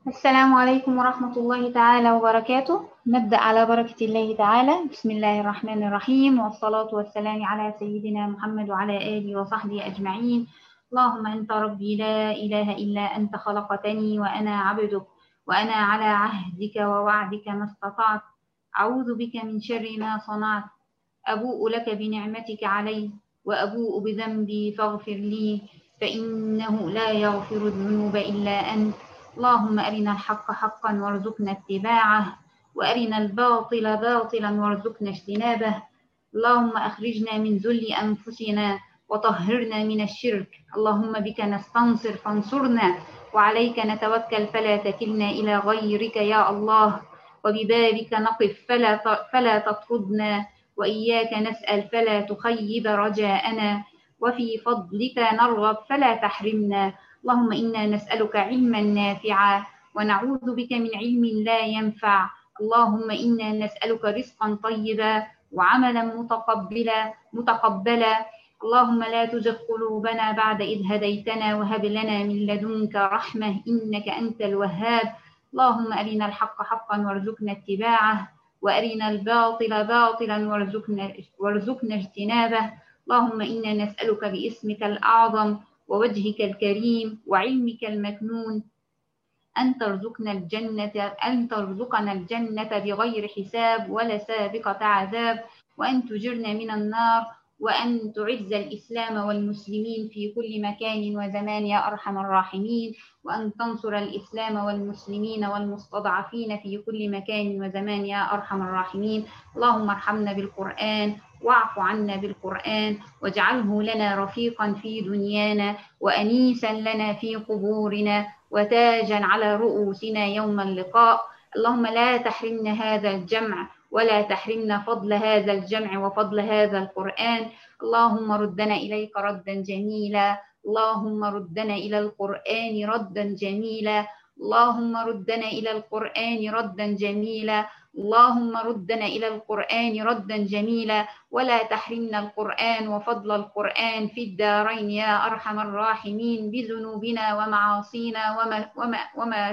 السلام عليكم ورحمة الله تعالى وبركاته نبدأ على بركة الله تعالى بسم الله الرحمن الرحيم والصلاة والسلام على سيدنا محمد وعلى آله وصحبه أجمعين اللهم أنت ربي لا إله إلا أنت خلقتني وأنا عبدك وأنا على عهدك ووعدك ما استطعت أعوذ بك من شر ما صنعت أبوء لك بنعمتك علي وأبوء بذنبي فاغفر لي فإنه لا يغفر الذنوب إلا أنت اللهم أرنا الحق حقا وارزقنا اتباعه وأرنا الباطل باطلا وارزقنا اجتنابه اللهم أخرجنا من ذل أنفسنا وطهرنا من الشرك اللهم بك نستنصر فانصرنا وعليك نتوكل فلا تكلنا إلى غيرك يا الله وببابك نقف فلا فلا تطردنا وإياك نسأل فلا تخيب رجاءنا وفي فضلك نرغب فلا تحرمنا اللهم إنا نسألك علما نافعا ونعوذ بك من علم لا ينفع اللهم إنا نسألك رزقا طيبا وعملا متقبلا متقبلا اللهم لا تزغ قلوبنا بعد إذ هديتنا وهب لنا من لدنك رحمة إنك أنت الوهاب اللهم أرنا الحق حقا وارزقنا اتباعه وأرنا الباطل باطلا وارزقنا, وارزقنا اجتنابه اللهم إنا نسألك باسمك الأعظم ووجهك الكريم وعلمك المكنون أن ترزقنا الجنة أن ترزقنا الجنة بغير حساب ولا سابقة عذاب وأن تجرنا من النار وأن تعز الإسلام والمسلمين في كل مكان وزمان يا أرحم الراحمين وأن تنصر الإسلام والمسلمين والمستضعفين في كل مكان وزمان يا أرحم الراحمين اللهم ارحمنا بالقرآن واعف عنا بالقرآن واجعله لنا رفيقا في دنيانا وأنيسا لنا في قبورنا وتاجا على رؤوسنا يوم اللقاء اللهم لا تحرمنا هذا الجمع ولا تحرمنا فضل هذا الجمع وفضل هذا القرآن اللهم ردنا إليك ردا جميلا اللهم ردنا إلى القرآن ردا جميلا اللهم ردنا إلى القرآن ردا جميلا اللهم ردنا إلى القرآن ردا جميلا ولا تحرمنا القرآن وفضل القرآن في الدارين يا أرحم الراحمين بذنوبنا ومعاصينا وما, وما, وما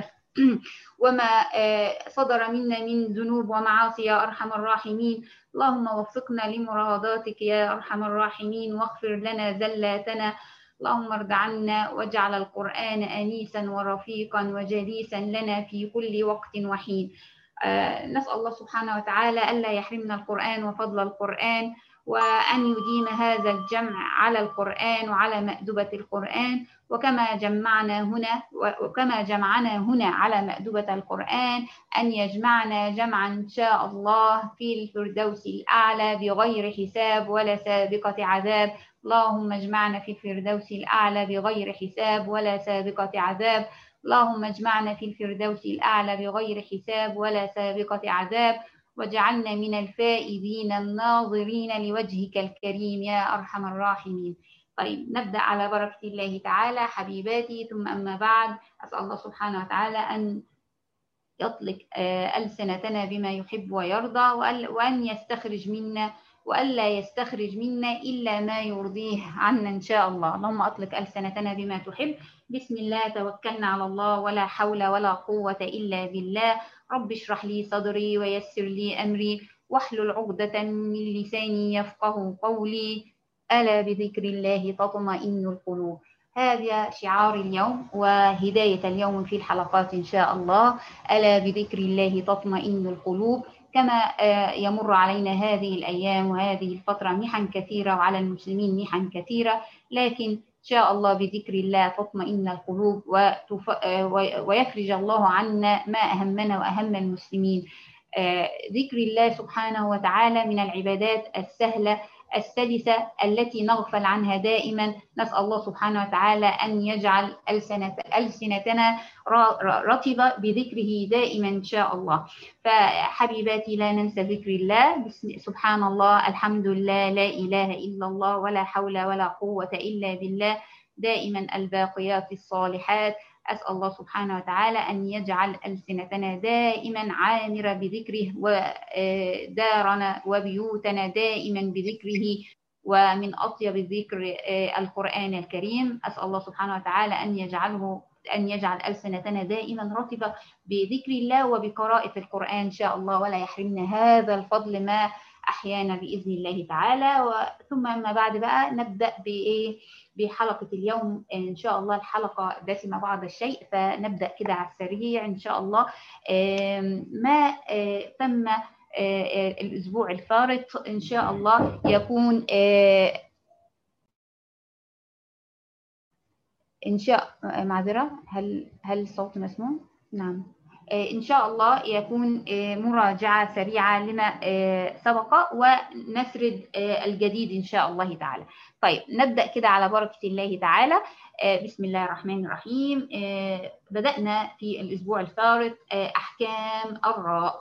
وما صدر منا من ذنوب ومعاصي يا أرحم الراحمين اللهم وفقنا لمراداتك يا أرحم الراحمين واغفر لنا زلاتنا اللهم ارض عنا واجعل القرآن أنيسا ورفيقا وجليسا لنا في كل وقت وحين نسأل الله سبحانه وتعالى ألا يحرمنا القرآن وفضل القرآن وأن يديم هذا الجمع على القرآن وعلى مأدبة القرآن وكما جمعنا هنا وكما جمعنا هنا على مأدبة القرآن أن يجمعنا جمعا إن شاء الله في الفردوس الأعلى بغير حساب ولا سابقة عذاب اللهم اجمعنا في الفردوس الأعلى بغير حساب ولا سابقة عذاب اللهم اجمعنا في الفردوس الأعلى بغير حساب ولا سابقة عذاب واجعلنا من الفائزين الناظرين لوجهك الكريم يا أرحم الراحمين طيب نبدأ على بركة الله تعالى حبيباتي ثم أما بعد أسأل الله سبحانه وتعالى أن يطلق ألسنتنا بما يحب ويرضى وأن يستخرج منا وألا يستخرج منا إلا ما يرضيه عنا إن شاء الله اللهم أطلق ألسنتنا بما تحب بسم الله توكلنا على الله ولا حول ولا قوة إلا بالله رب اشرح لي صدري ويسر لي أمري واحلل عقدة من لساني يفقه قولي ألا بذكر الله تطمئن القلوب هذا شعار اليوم وهداية اليوم في الحلقات إن شاء الله ألا بذكر الله تطمئن القلوب كما يمر علينا هذه الأيام وهذه الفترة محن كثيرة وعلى المسلمين محن كثيرة لكن إن شاء الله بذكر الله تطمئن القلوب ويفرج الله عنا ما أهمنا وأهم المسلمين ذكر الله سبحانه وتعالى من العبادات السهلة السلسة التي نغفل عنها دائما نسأل الله سبحانه وتعالى أن يجعل ألسنة ألسنتنا رطبة بذكره دائما إن شاء الله فحبيباتي لا ننسى ذكر الله سبحان الله الحمد لله لا إله إلا الله ولا حول ولا قوة إلا بالله دائما الباقيات الصالحات أسأل الله سبحانه وتعالى أن يجعل ألسنتنا دائما عامرة بذكره ودارنا وبيوتنا دائما بذكره ومن أطيب الذكر القرآن الكريم أسأل الله سبحانه وتعالى أن يجعله أن يجعل ألسنتنا دائما رطبة بذكر الله وبقراءة القرآن إن شاء الله ولا يحرمنا هذا الفضل ما أحيانا بإذن الله تعالى ثم ما بعد بقى نبدأ بإيه بحلقة اليوم إن شاء الله الحلقة دسمة بعض الشيء فنبدأ كده على السريع إن شاء الله ما تم الأسبوع الفارط إن شاء الله يكون إن شاء معذرة هل هل الصوت مسموع؟ نعم إن شاء الله يكون مراجعة سريعة لما سبق ونسرد الجديد إن شاء الله تعالى طيب نبدأ كده على بركة الله تعالى بسم الله الرحمن الرحيم بدأنا في الأسبوع الفارط أحكام الراء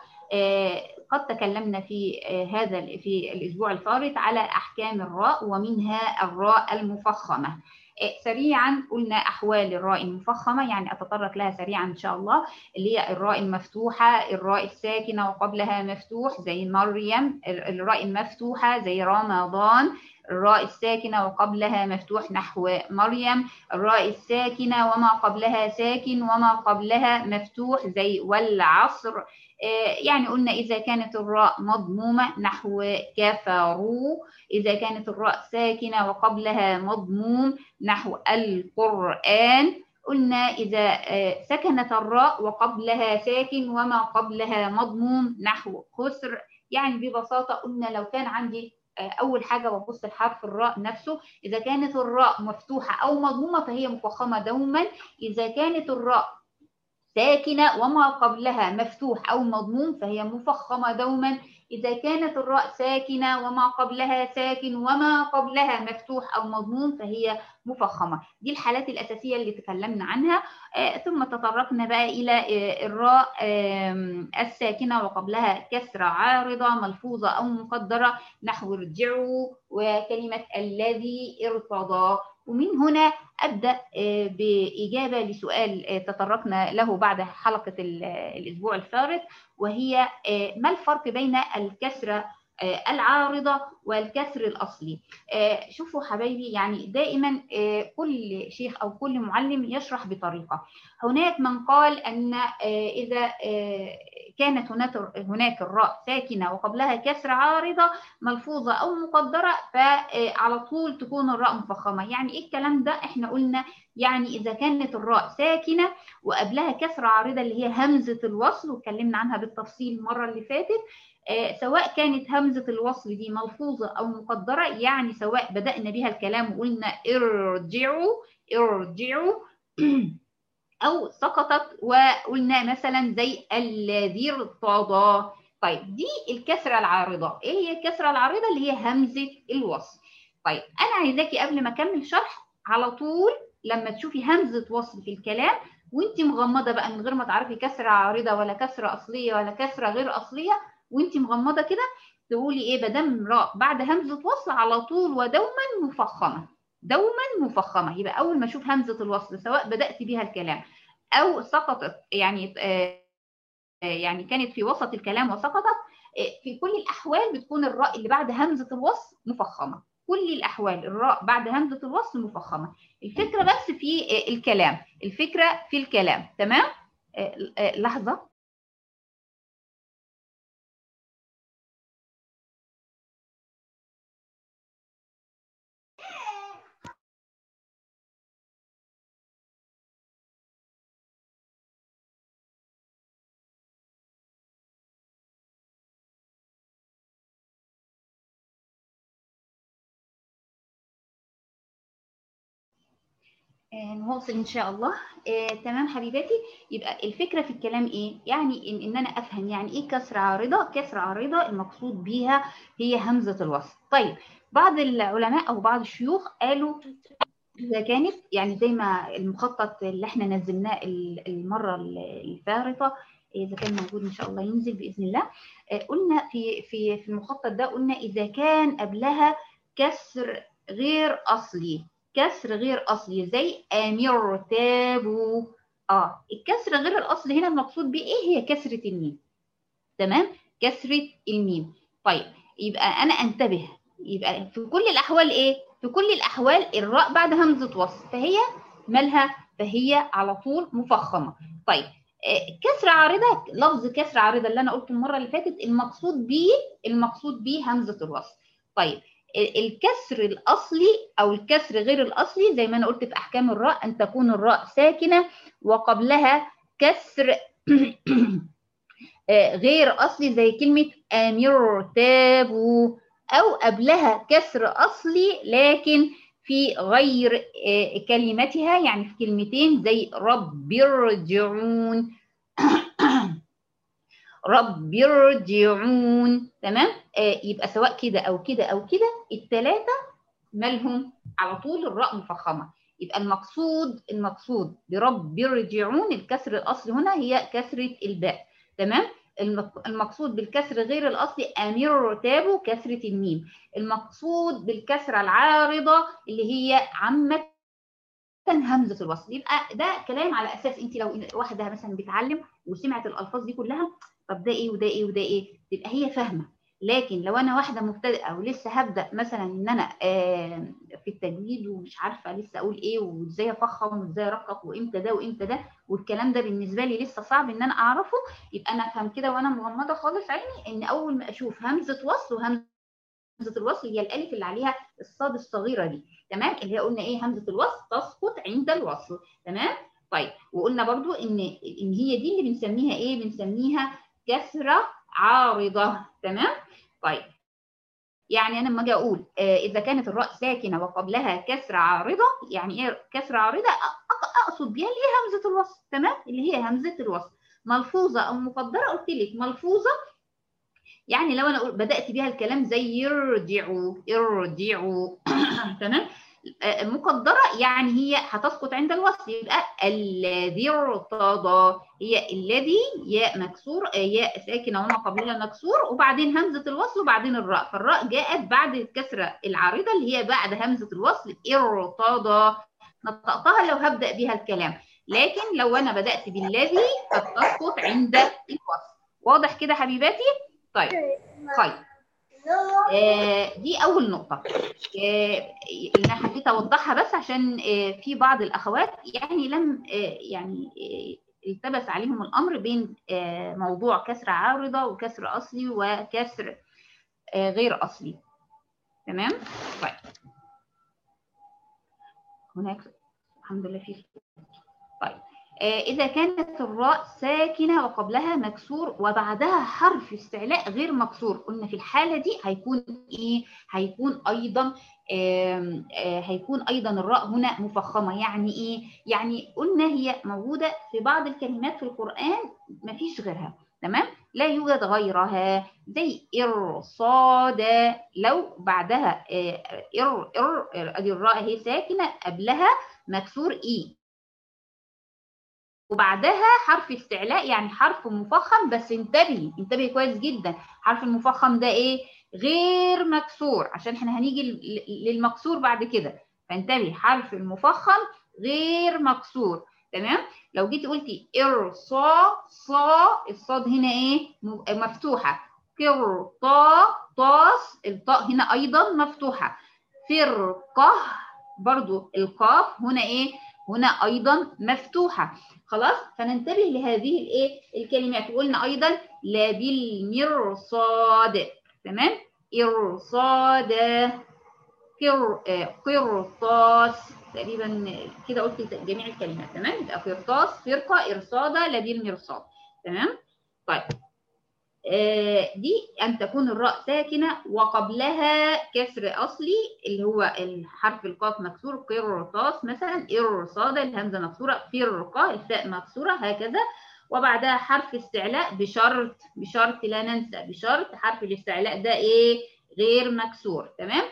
قد تكلمنا في هذا في الأسبوع الفارط على أحكام الراء ومنها الراء المفخمة سريعا قلنا احوال الراء المفخمه يعني اتطرق لها سريعا ان شاء الله اللي هي الراء المفتوحه الراء الساكنه وقبلها مفتوح زي مريم الراء المفتوحه زي رمضان الراء الساكنه وقبلها مفتوح نحو مريم الراء الساكنه وما قبلها ساكن وما قبلها مفتوح زي والعصر يعني قلنا إذا كانت الراء مضمومة نحو كفروا إذا كانت الراء ساكنة وقبلها مضموم نحو القرآن قلنا إذا سكنت الراء وقبلها ساكن وما قبلها مضموم نحو خسر يعني ببساطة قلنا لو كان عندي أول حاجة ببص لحرف الراء نفسه إذا كانت الراء مفتوحة أو مضمومة فهي مفخمة دوما إذا كانت الراء ساكنة وما قبلها مفتوح أو مضموم فهي مفخمة دوما إذا كانت الراء ساكنة وما قبلها ساكن وما قبلها مفتوح أو مضموم فهي مفخمة دي الحالات الأساسية اللي تكلمنا عنها آه ثم تطرقنا بقى إلى آه الراء آه الساكنة وقبلها كسرة عارضة ملفوظة أو مقدرة نحو ارجعوا وكلمة الذي ارتضى ومن هنا أبدأ بإجابة لسؤال تطرقنا له بعد حلقة الأسبوع الفارط وهي ما الفرق بين الكسرة العارضة والكسر الأصلي شوفوا حبايبي يعني دائما كل شيخ أو كل معلم يشرح بطريقة هناك من قال أن إذا كانت هناك هناك الراء ساكنه وقبلها كسر عارضه ملفوظه او مقدره فعلى طول تكون الراء مفخمه يعني ايه الكلام ده احنا قلنا يعني اذا كانت الراء ساكنه وقبلها كسر عارضه اللي هي همزه الوصل واتكلمنا عنها بالتفصيل المره اللي فاتت سواء كانت همزه الوصل دي ملفوظه او مقدره يعني سواء بدانا بها الكلام وقلنا ارجعوا ارجعوا أو سقطت وقلنا مثلا زي الذي ارتضى طيب دي الكسرة العارضة إيه هي الكسرة العارضة اللي هي همزة الوصل طيب أنا عايزاكي قبل ما أكمل شرح على طول لما تشوفي همزة وصل في الكلام وانت مغمضة بقى من غير ما تعرفي كسرة عارضة ولا كسرة أصلية ولا كسرة غير أصلية وانت مغمضة كده تقولي إيه بدم راء بعد همزة وصل على طول ودوما مفخمة دوما مفخمه يبقى اول ما اشوف همزه الوصل سواء بدات بها الكلام او سقطت يعني يعني كانت في وسط الكلام وسقطت في كل الاحوال بتكون الراء اللي بعد همزه الوصل مفخمه كل الاحوال الراء بعد همزه الوصل مفخمه الفكره بس في الكلام الفكره في الكلام تمام لحظه نواصل ان شاء الله آه، تمام حبيباتي يبقى الفكره في الكلام ايه يعني ان, إن انا افهم يعني ايه كسر عارضه كسر عارضه المقصود بيها هي همزه الوصل طيب بعض العلماء او بعض الشيوخ قالوا اذا كانت يعني زي ما المخطط اللي احنا نزلناه المره الفارطه اذا كان موجود ان شاء الله ينزل باذن الله آه، قلنا في في في المخطط ده قلنا اذا كان قبلها كسر غير اصلي كسر غير اصلي زي امر تابوا اه الكسر غير الاصلي هنا المقصود بيه ايه هي كسره الميم تمام كسره الميم طيب يبقى انا انتبه يبقى في كل الاحوال ايه في كل الاحوال الراء بعد همزه وصل فهي مالها فهي على طول مفخمه طيب كسر عارضه لفظ كسر عارضه اللي انا قلته المره اللي فاتت المقصود بيه المقصود بيه همزه الوصل طيب الكسر الاصلي او الكسر غير الاصلي زي ما انا قلت في احكام الراء ان تكون الراء ساكنه وقبلها كسر غير اصلي زي كلمه امر تابوا او قبلها كسر اصلي لكن في غير كلمتها يعني في كلمتين زي رب ارجعون رب ارجعون تمام آه يبقى سواء كده او كده او كده الثلاثه مالهم على طول الراء مفخمه يبقى المقصود المقصود برب ارجعون الكسر الاصلي هنا هي كسره الباء تمام المقصود بالكسر غير الاصلي امير تابو كسره الميم المقصود بالكسره العارضه اللي هي عامه همزه الوصل يبقى ده كلام على اساس انت لو واحده مثلا بتعلم وسمعت الالفاظ دي كلها طب ده ايه وده ايه وده ايه تبقى هي فاهمه لكن لو انا واحده مبتدئه ولسه هبدا مثلا ان انا آه في التجويد ومش عارفه لسه اقول ايه وازاي افخم وازاي ارقق وامتى ده وامتى ده والكلام ده بالنسبه لي لسه صعب ان انا اعرفه يبقى انا افهم كده وانا مغمضه خالص عيني ان اول ما اشوف همزه وصل وهمزه همزه الوصل هي الالف اللي عليها الصاد الصغيره دي تمام اللي هي قلنا ايه همزه الوصل تسقط عند الوصل تمام طيب وقلنا برضو ان ان هي دي اللي بنسميها ايه بنسميها كسره عارضه تمام طيب يعني انا لما اجي اقول آه اذا كانت الراء ساكنه وقبلها كسره عارضه يعني ايه كسره عارضه اقصد بيها اللي هي همزه الوصل تمام اللي هي همزه الوصل ملفوظه او مقدره قلت لك ملفوظه يعني لو انا بدات بيها الكلام زي يرجعوا ارجعوا تمام مقدرة يعني هي هتسقط عند الوصل يبقى الذي ارتضى هي الذي ياء مكسور ياء ساكنة هنا قبلها مكسور وبعدين همزة الوصل وبعدين الراء فالراء جاءت بعد الكسرة العارضة اللي هي بعد همزة الوصل ارتضى نطقتها لو هبدأ بها الكلام لكن لو أنا بدأت بالذي فتسقط عند الوصل واضح كده حبيباتي؟ طيب طيب آه دي اول نقطه آه انا حبيت اوضحها بس عشان آه في بعض الاخوات يعني لم يعني التبس عليهم الامر بين موضوع كسر عارضه وكسر اصلي وكسر غير اصلي تمام طيب هناك الحمد لله في طيب إذا كانت الراء ساكنة وقبلها مكسور وبعدها حرف استعلاء غير مكسور قلنا في الحالة دي هيكون إيه؟ هيكون أيضا آه آه هيكون أيضا الراء هنا مفخمة يعني إيه؟ يعني قلنا هي موجودة في بعض الكلمات في القرآن مفيش غيرها تمام؟ لا يوجد غيرها زي إرصاد لو بعدها آه إر إر أدي الراء هي ساكنة قبلها مكسور إيه وبعدها حرف استعلاء يعني حرف مفخم بس انتبهي انتبهي كويس جدا حرف المفخم ده ايه غير مكسور عشان احنا هنيجي للمكسور بعد كده فانتبهي حرف المفخم غير مكسور تمام لو جيتي قلتي ارصا صا الصاد هنا ايه مفتوحه قرطا طاس الطاء هنا ايضا مفتوحه فرقه برضو القاف هنا ايه هنا ايضا مفتوحه خلاص فننتبه لهذه الايه الكلمات وقلنا ايضا لا بالمرصاد تمام ارصاد قرطاس تقريبا كده قلت جميع الكلمات تمام يبقى قرطاس فرقه ارصاده لا بالمرصاد تمام طيب آه دي أن تكون الراء ساكنة وقبلها كسر أصلي اللي هو الحرف القاف مكسور قرطاس مثلا إرصاد الهمزة مكسورة فرقة الفاء مكسورة هكذا وبعدها حرف استعلاء بشرط بشرط لا ننسى بشرط حرف الاستعلاء ده إيه غير مكسور تمام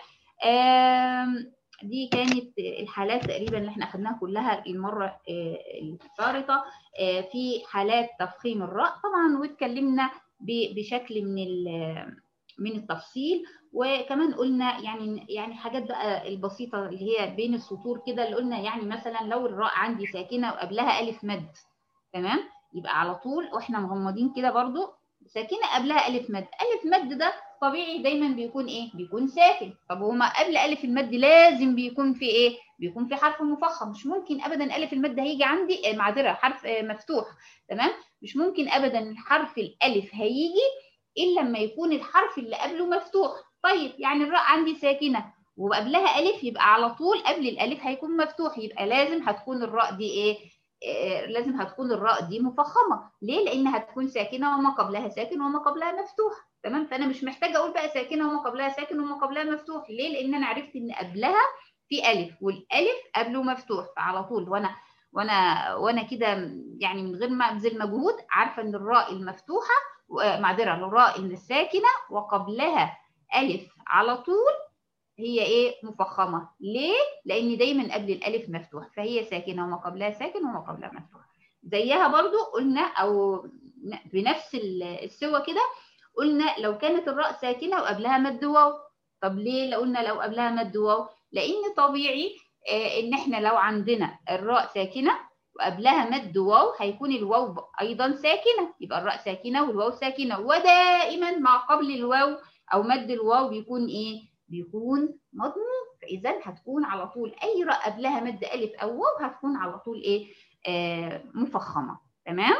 دي كانت الحالات تقريبا اللي احنا اخدناها كلها المره الفارطه في حالات تفخيم الراء طبعا واتكلمنا بشكل من من التفصيل وكمان قلنا يعني يعني حاجات بقى البسيطه اللي هي بين السطور كده اللي قلنا يعني مثلا لو الراء عندي ساكنه وقبلها الف مد تمام يبقى على طول واحنا مغمضين كده برضو ساكنه قبلها الف مد الف مد ده طبيعي دايما بيكون ايه بيكون ساكن طب هما قبل الف المد لازم بيكون في ايه بيكون في حرف مفخم مش ممكن ابدا الف المد هيجي عندي آه، معذره حرف آه، مفتوح تمام مش ممكن ابدا حرف الالف هيجي الا لما يكون الحرف اللي قبله مفتوح طيب يعني الراء عندي ساكنه وقبلها الف يبقى على طول قبل الالف هيكون مفتوح يبقى لازم هتكون الراء دي ايه آه، لازم هتكون الراء دي مفخمه ليه لان هتكون ساكنه وما قبلها ساكن وما قبلها مفتوح تمام فانا مش محتاجه اقول بقى ساكنه وما قبلها ساكن وما قبلها مفتوح ليه لان انا عرفت ان قبلها في الف والالف قبله مفتوح فعلى طول وانا وانا وانا كده يعني من غير ما ابذل مجهود عارفه ان الراء المفتوحه معذره الراء الساكنه وقبلها الف على طول هي ايه مفخمه ليه لان دايما قبل الالف مفتوح فهي ساكنه وما قبلها ساكن وما قبلها مفتوح زيها برضو قلنا او بنفس السوى كده قلنا لو كانت الراء ساكنه وقبلها مد واو طب ليه لو قلنا لو قبلها مد واو لان طبيعي آه ان احنا لو عندنا الراء ساكنه وقبلها مد واو هيكون الواو ايضا ساكنه يبقى الراء ساكنه والواو ساكنه ودائما ما قبل الواو او مد الواو بيكون ايه بيكون مضموم فاذا هتكون على طول اي راء قبلها مد الف او واو هتكون على طول ايه آه مفخمه تمام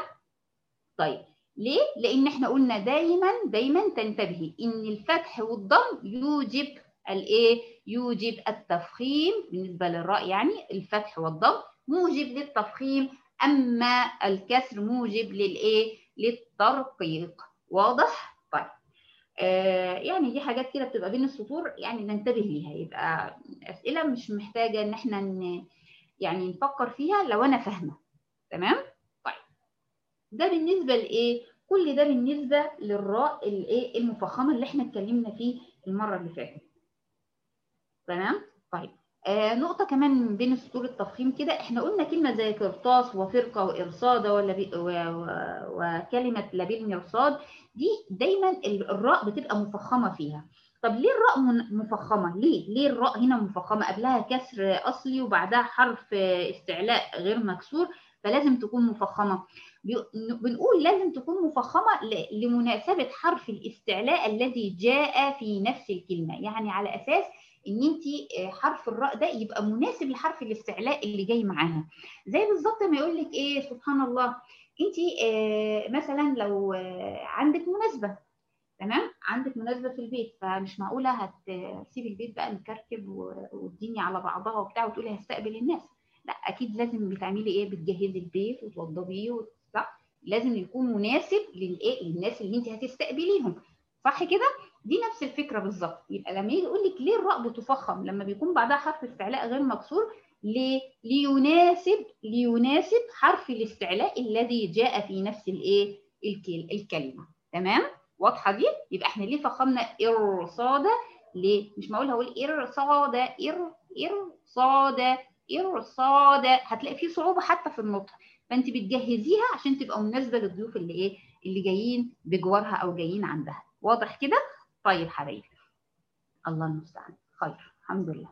طيب ليه لان احنا قلنا دايما دايما تنتبهي ان الفتح والضم يوجب الايه يوجب التفخيم بالنسبه للراء يعني الفتح والضم موجب للتفخيم اما الكسر موجب للايه للترقيق واضح طيب آه يعني دي حاجات كده بتبقى بين السطور يعني ننتبه ليها يبقى اسئله مش محتاجه ان احنا ن... يعني نفكر فيها لو انا فاهمه تمام طيب ده بالنسبه لايه كل ده بالنسبه للراء الايه المفخمه اللي احنا اتكلمنا فيه المره اللي فاتت تمام طيب آه نقطة كمان بين سطور التفخيم كده احنا قلنا كلمة زي قرطاس وفرقة وإرصادة ولبي و... و... وكلمة لبيل مرصاد دي دايما الراء بتبقى مفخمة فيها طب ليه الراء مفخمة؟ ليه؟ ليه الراء هنا مفخمة؟ قبلها كسر أصلي وبعدها حرف استعلاء غير مكسور فلازم تكون مفخمة بنقول لازم تكون مفخمة لمناسبة حرف الاستعلاء الذي جاء في نفس الكلمة يعني على أساس ان انت حرف الراء ده يبقى مناسب لحرف الاستعلاء اللي جاي معاها زي بالظبط ما يقول لك ايه سبحان الله انت مثلا لو عندك مناسبه تمام عندك مناسبه في البيت فمش معقوله هتسيبي البيت بقى مكركب والدنيا على بعضها وبتاع وتقولي هستقبل الناس لا اكيد لازم بتعملي ايه بتجهزي البيت وتوضبيه صح لازم يكون مناسب للايه للناس اللي انت هتستقبليهم صح كده دي نفس الفكره بالظبط يبقى لما يجي يقول لك ليه الراء بتفخم لما بيكون بعدها حرف استعلاء غير مكسور ليه ليناسب ليناسب حرف الاستعلاء الذي جاء في نفس الايه الكلمه تمام واضحه دي يبقى احنا ليه فخمنا ارصاده ليه مش معقول هقول ارصاده ار ارصاده ارصاده هتلاقي في صعوبه حتى في النطق فانت بتجهزيها عشان تبقى مناسبه للضيوف اللي ايه اللي جايين بجوارها او جايين عندها واضح كده طيب حبايبي الله المستعان خير الحمد لله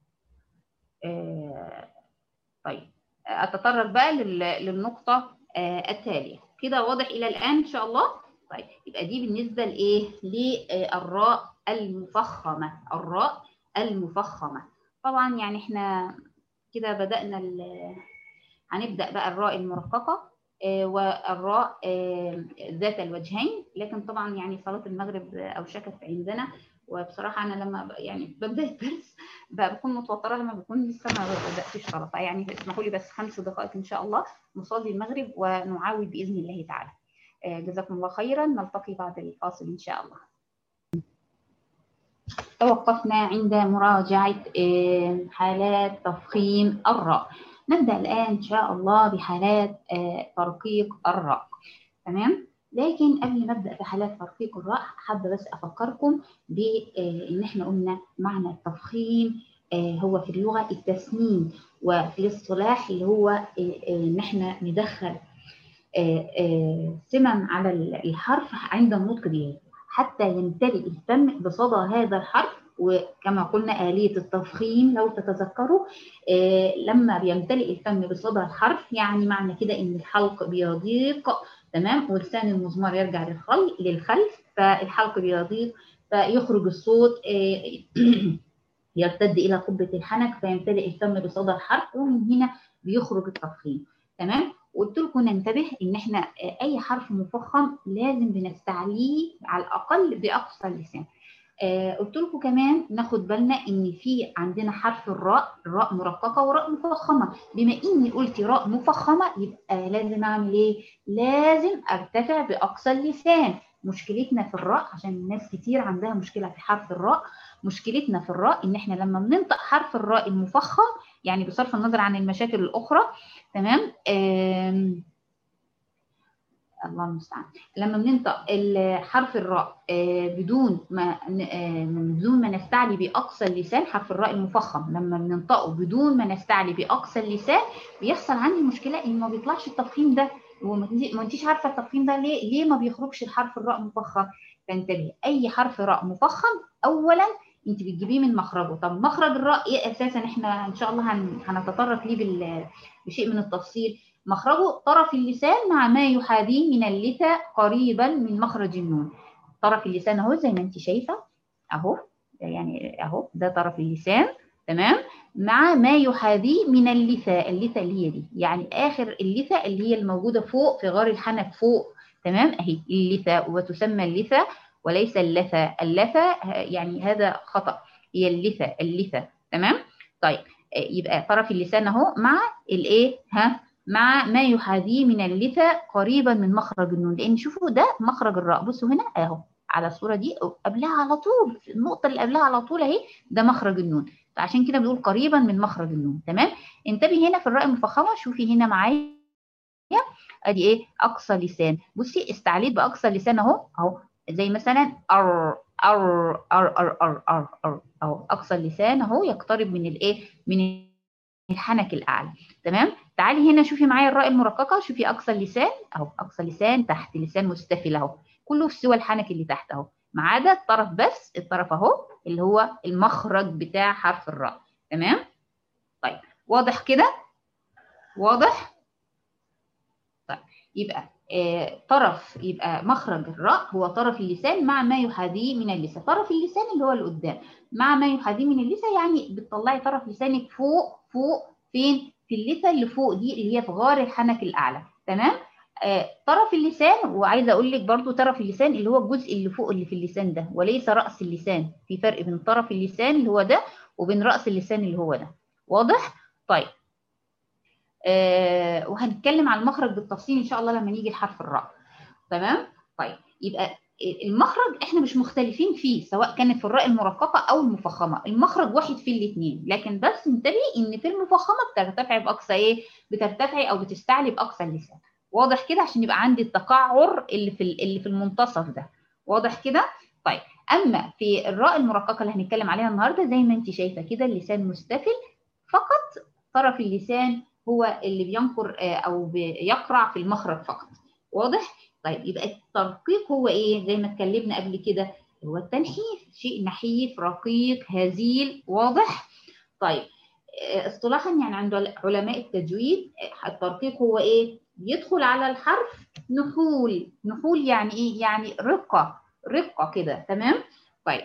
آه طيب اتطرق بقى للنقطه آه التاليه كده واضح الى الان ان شاء الله طيب يبقى دي بالنسبه لايه للراء المفخمه الراء المفخمه طبعا يعني احنا كده بدانا هنبدا بقى الراء المرققه والراء ذات الوجهين لكن طبعا يعني صلاه المغرب اوشكت عندنا وبصراحه انا لما يعني ببدا الدرس بكون متوتره لما بكون لسه ما بداتش صلاه يعني اسمحوا لي بس خمس دقائق ان شاء الله نصلي المغرب ونعاود باذن الله تعالى جزاكم الله خيرا نلتقي بعد الفاصل ان شاء الله توقفنا عند مراجعه حالات تفخيم الراء نبدأ الآن إن شاء الله بحالات ترقيق الراء تمام لكن قبل ما ابدا بحالات ترقيق الراء حابه بس افكركم بان احنا قلنا معنى التفخيم هو في اللغه التسنين وفي الاصطلاح اللي هو ان احنا ندخل سمم على الحرف عند النطق به حتى يمتلئ الفم بصدى هذا الحرف وكما قلنا آلية التفخيم لو تتذكروا آه لما بيمتلئ الفم بصدى الحرف يعني معنى كده إن الحلق بيضيق تمام ولسان المزمار يرجع للخل للخلف فالحلق بيضيق فيخرج الصوت يرتد الى قبه الحنك فيمتلئ الفم بصدى الحرف ومن هنا بيخرج التفخيم تمام قلت لكم ننتبه ان احنا اي حرف مفخم لازم بنستعليه على الاقل باقصى اللسان آه قلت لكم كمان ناخد بالنا ان في عندنا حرف الراء راء مرققه وراء مفخمه بما اني قلت راء مفخمه يبقى لازم اعمل ايه لازم ارتفع باقصى اللسان مشكلتنا في الراء عشان ناس كتير عندها مشكله في حرف الراء مشكلتنا في الراء ان احنا لما بننطق حرف الراء المفخم يعني بصرف النظر عن المشاكل الاخرى تمام الله المستعان لما بننطق حرف الراء بدون ما بدون ما نستعلي باقصى اللسان حرف الراء المفخم لما بننطقه بدون ما نستعلي باقصى اللسان بيحصل عندي مشكله ان ما بيطلعش التفخيم ده وما انتيش عارفه التفخيم ده ليه ليه ما بيخرجش الحرف الراء مفخم فانتبهي اي حرف راء مفخم اولا انت بتجيبيه من مخرجه طب مخرج الراء ايه اساسا احنا ان شاء الله هنتطرق ليه بشيء من التفصيل مخرجه طرف اللسان مع ما يحاذيه من اللثة قريبا من مخرج النون طرف اللسان اهو زي ما انت شايفه اهو يعني اهو ده طرف اللسان تمام مع ما يحاذيه من اللثة اللثة اللي هي دي يعني اخر اللثة اللي هي الموجوده فوق في غار الحنك فوق تمام اهي اللثة وتسمى اللثة وليس اللثة اللثة يعني هذا خطأ هي اللثة اللثة تمام طيب يبقى طرف اللسان اهو مع الايه ها مع ما يحاذيه من اللثة قريبا من مخرج النون لان شوفوا ده مخرج الراء بصوا هنا اهو على الصوره دي قبلها على طول النقطه اللي قبلها على طول اهي ده مخرج النون فعشان كده بنقول قريبا من مخرج النون تمام انتبهي هنا في الراء المفخمه شوفي هنا معايا ادي ايه اقصى لسان بصي استعليت باقصى لسان اهو اهو زي مثلا ار ار ار ار ار ار ار اهو اقصى اللسان اهو يقترب من الايه من الحنك الاعلى تمام تعالي هنا شوفي معايا الراء المرققه شوفي اقصى اللسان اهو اقصى لسان تحت لسان مستفل اهو كله في سوى الحنك اللي تحت اهو ما عدا الطرف بس الطرف اهو اللي هو المخرج بتاع حرف الراء تمام طيب واضح كده واضح طيب يبقى آه طرف يبقى مخرج الراء هو طرف اللسان مع ما يحاذيه من اللسان طرف اللسان اللي هو اللي قدام مع ما يحاذيه من اللسان يعني بتطلعي طرف لسانك فوق فوق فين في اللثه اللي فوق دي اللي هي في غار الحنك الاعلى تمام آه طرف اللسان وعايزه اقول لك برضو طرف اللسان اللي هو الجزء اللي فوق اللي في اللسان ده وليس راس اللسان في فرق بين طرف اللسان اللي هو ده وبين راس اللسان اللي هو ده واضح طيب آه وهنتكلم عن المخرج بالتفصيل ان شاء الله لما نيجي لحرف الراء تمام طيب يبقى المخرج احنا مش مختلفين فيه سواء كانت في الراء المرققه او المفخمه المخرج واحد في الاثنين لكن بس انتبهي ان في المفخمه بترتفعي باقصى ايه بترتفعي او بتستعلي باقصى اللسان واضح كده عشان يبقى عندي التقعر اللي في اللي في المنتصف ده واضح كده طيب اما في الراء المرققه اللي هنتكلم عليها النهارده زي ما انت شايفه كده اللسان مستفل فقط طرف اللسان هو اللي بينقر او بيقرع في المخرج فقط واضح طيب يبقى الترقيق هو ايه زي ما اتكلمنا قبل كده هو التنحيف شيء نحيف رقيق هزيل واضح طيب اصطلاحا يعني عند علماء التجويد الترقيق هو ايه يدخل على الحرف نحول نحول يعني ايه يعني رقه رقه كده تمام طيب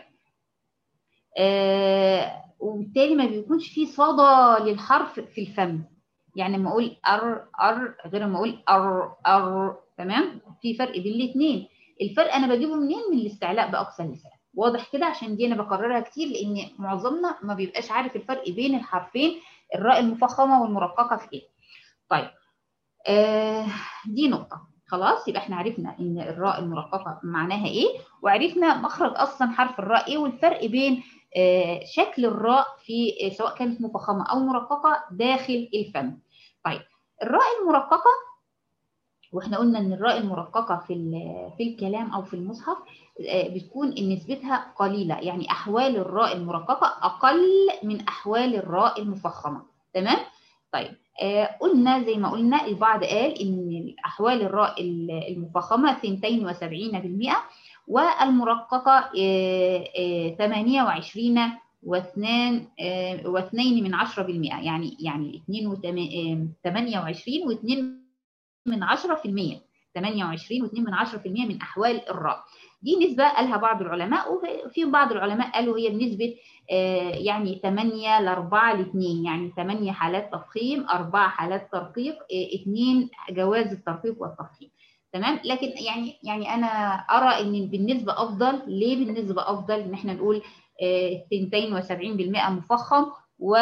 آه وبالتالي ما بيكونش فيه صدى للحرف في الفم يعني لما اقول ار ار غير ما اقول ار ار تمام في فرق بين الاثنين الفرق انا بجيبه منين من الاستعلاء باقصى اللسان واضح كده عشان دي انا بكررها كتير لان معظمنا ما بيبقاش عارف الفرق بين الحرفين الراء المفخمه والمرققه في ايه طيب آه دي نقطه خلاص يبقى احنا عرفنا ان الراء المرققه معناها ايه وعرفنا مخرج اصلا حرف الراء ايه والفرق بين آه شكل الراء في آه سواء كانت مفخمه او مرققه داخل الفم طيب الراء المرققه واحنا قلنا ان الراء المرققه في في الكلام او في المصحف بتكون نسبتها قليله يعني احوال الراء المرققه اقل من احوال الراء المفخمه تمام طيب آه قلنا زي ما قلنا البعض قال ان احوال الراء المفخمه 72% والمرققه آه آه 28 واثنان واثنين من عشرة بالمئة يعني يعني اثنين وثمانية وعشرين واثنين من عشرة في المية 28.2 من 10% من احوال الراء دي نسبة قالها بعض العلماء وفي بعض العلماء قالوا هي بنسبة يعني 8 ل 4 ل 2 يعني 8 حالات تفخيم 4 حالات ترقيق 2 جواز الترقيق والتفخيم تمام لكن يعني يعني انا ارى ان بالنسبه افضل ليه بالنسبه افضل ان احنا نقول 72% مفخم و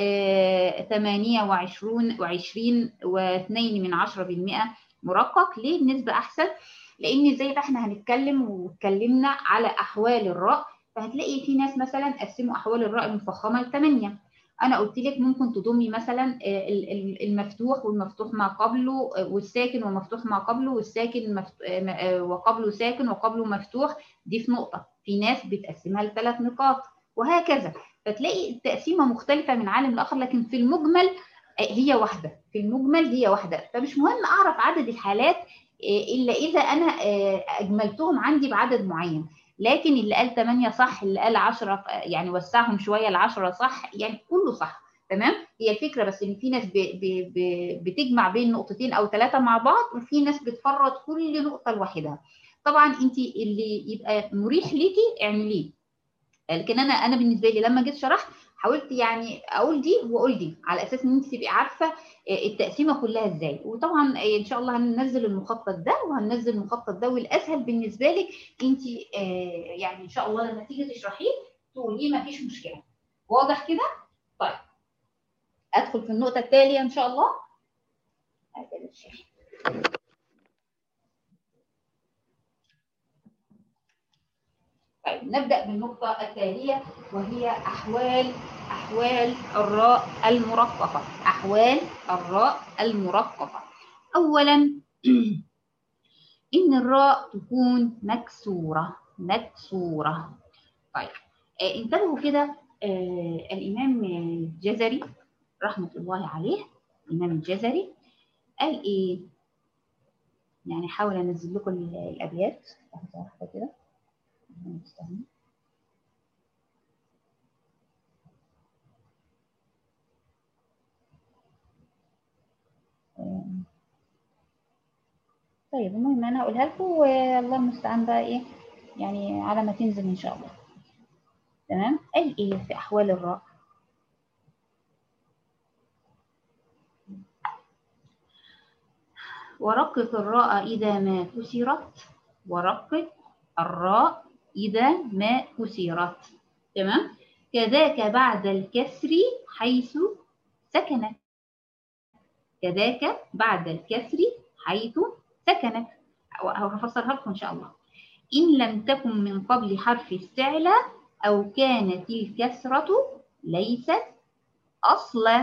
28 و20 و2 من 10% مرقق ليه النسبه احسن لان زي ما احنا هنتكلم واتكلمنا على احوال الراء فهتلاقي في ناس مثلا قسموا احوال الراء المفخمه لثمانيه انا قلت لك ممكن تضمي مثلا المفتوح والمفتوح ما قبله والساكن والمفتوح ما قبله والساكن وقبله ساكن وقبله مفتوح دي في نقطه في ناس بتقسمها لثلاث نقاط وهكذا فتلاقي التقسيمه مختلفه من عالم لاخر لكن في المجمل هي واحده في المجمل هي واحده فمش مهم اعرف عدد الحالات الا اذا انا اجملتهم عندي بعدد معين لكن اللي قال 8 صح اللي قال 10 يعني وسعهم شويه ل 10 صح يعني كله صح تمام هي الفكره بس ان في ناس ب ب ب بتجمع بين نقطتين او ثلاثه مع بعض وفي ناس بتفرط كل نقطه لوحدها طبعا انت اللي يبقى مريح ليكي اعمليه لكن انا انا بالنسبه لي لما جيت شرحت حاولت يعني اقول دي واقول دي على اساس ان انت تبقي عارفه التقسيمه كلها ازاي وطبعا ان شاء الله هننزل المخطط ده وهننزل المخطط ده والاسهل بالنسبه لك انت يعني ان شاء الله لما تيجي تشرحيه تقوليه ما فيش مشكله واضح كده طيب ادخل في النقطه التاليه ان شاء الله طيب نبدأ بالنقطة التالية وهي أحوال أحوال الراء المرققة أحوال الراء المرققة أولا إن الراء تكون مكسورة مكسورة طيب آه انتبهوا كده آه الإمام الجزري رحمة الله عليه الإمام الجزري قال إيه يعني حاول أنزل لكم الأبيات واحدة كده نستنى طيب المهم انا هقولها لكم والله المستعان بقى ايه يعني على ما تنزل ان شاء الله تمام قال ايه في احوال الراء ورقق الراء اذا ما كسرت ورقق الراء إذا ما كسرت تمام كذاك بعد الكسر حيث سكنت كذاك بعد الكسر حيث سكنت هفسرها لكم إن شاء الله إن لم تكن من قبل حرف استعلى أو كانت الكسرة ليست أصلا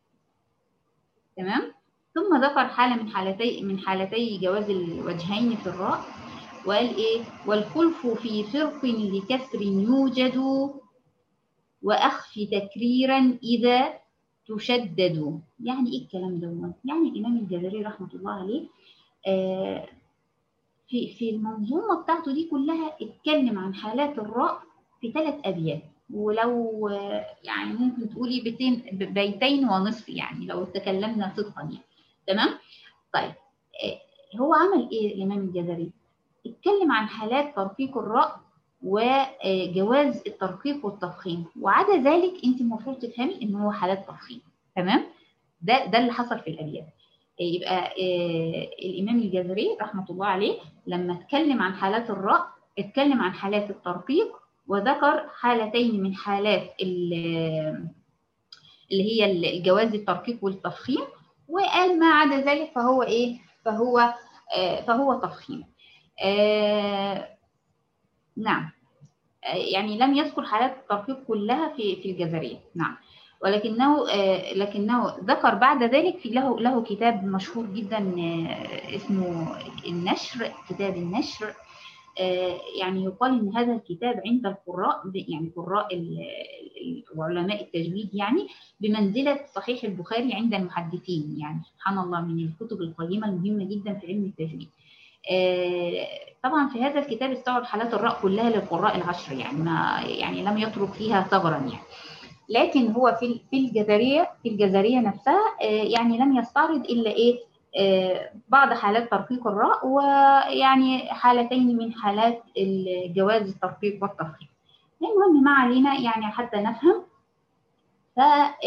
تمام ثم ذكر حالة من حالتي من حالتي جواز الوجهين في الراء وقال إيه والخلف في فرق لكسر يوجد وأخف تكريرا إذا تشدد يعني إيه الكلام ده يعني الإمام الجزري رحمة الله عليه آه في في المنظومة بتاعته دي كلها اتكلم عن حالات الراء في ثلاث أبيات ولو يعني ممكن تقولي بيتين بيتين ونصف يعني لو تكلمنا صدقا يعني تمام طيب آه هو عمل ايه الامام الجزري اتكلم عن حالات ترقيق الراء وجواز الترقيق والتفخيم وعدا ذلك انت المفروض تفهمي ان هو حالات تفخيم تمام ده ده اللي حصل في الابيات يبقى الامام الجزري رحمه الله عليه لما اتكلم عن حالات الراء اتكلم عن حالات الترقيق وذكر حالتين من حالات اللي هي الجواز الترقيق والتفخيم وقال ما عدا ذلك فهو ايه فهو آه فهو تفخيم آه نعم آه يعني لم يذكر حالات الترقيق كلها في في الجزريه نعم ولكنه آه لكنه ذكر بعد ذلك في له له كتاب مشهور جدا آه اسمه النشر كتاب النشر آه يعني يقال ان هذا الكتاب عند القراء يعني قراء وعلماء التجويد يعني بمنزله صحيح البخاري عند المحدثين يعني سبحان الله من الكتب القيمه المهمه جدا في علم التجويد. طبعا في هذا الكتاب استوعب حالات الراء كلها للقراء العشر يعني ما يعني لم يترك فيها ثغرا يعني. لكن هو في في الجزريه في الجزريه نفسها يعني لم يستعرض الا ايه بعض حالات ترقيق الراء ويعني حالتين من حالات جواز الترقيق والتفخيم المهم ما علينا يعني حتى نفهم ف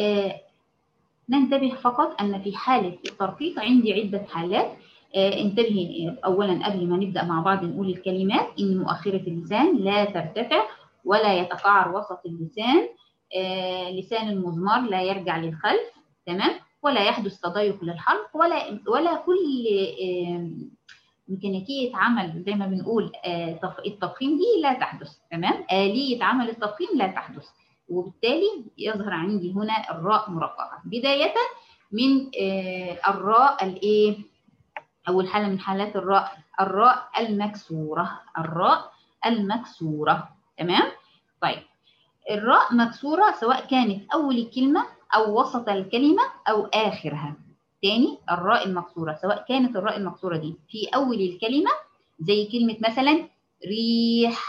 ننتبه فقط أن في حالة الترقيق عندي عدة حالات انتبهي أولا قبل ما نبدأ مع بعض نقول الكلمات إن مؤخرة اللسان لا ترتفع ولا يتقعر وسط اللسان لسان المضمار لا يرجع للخلف تمام ولا يحدث تضيق للحلق ولا ولا كل ميكانيكيه عمل زي ما بنقول التفخيم دي لا تحدث تمام آلية عمل التفخيم لا تحدث وبالتالي يظهر عندي هنا الراء مرققة بداية من الراء الايه أول حالة من حالات الراء الراء المكسورة الراء المكسورة تمام طيب الراء مكسورة سواء كانت أول الكلمة أو وسط الكلمة أو آخرها تاني الراء المكسورة سواء كانت الراء المكسورة دي في أول الكلمة زي كلمة مثلا ريح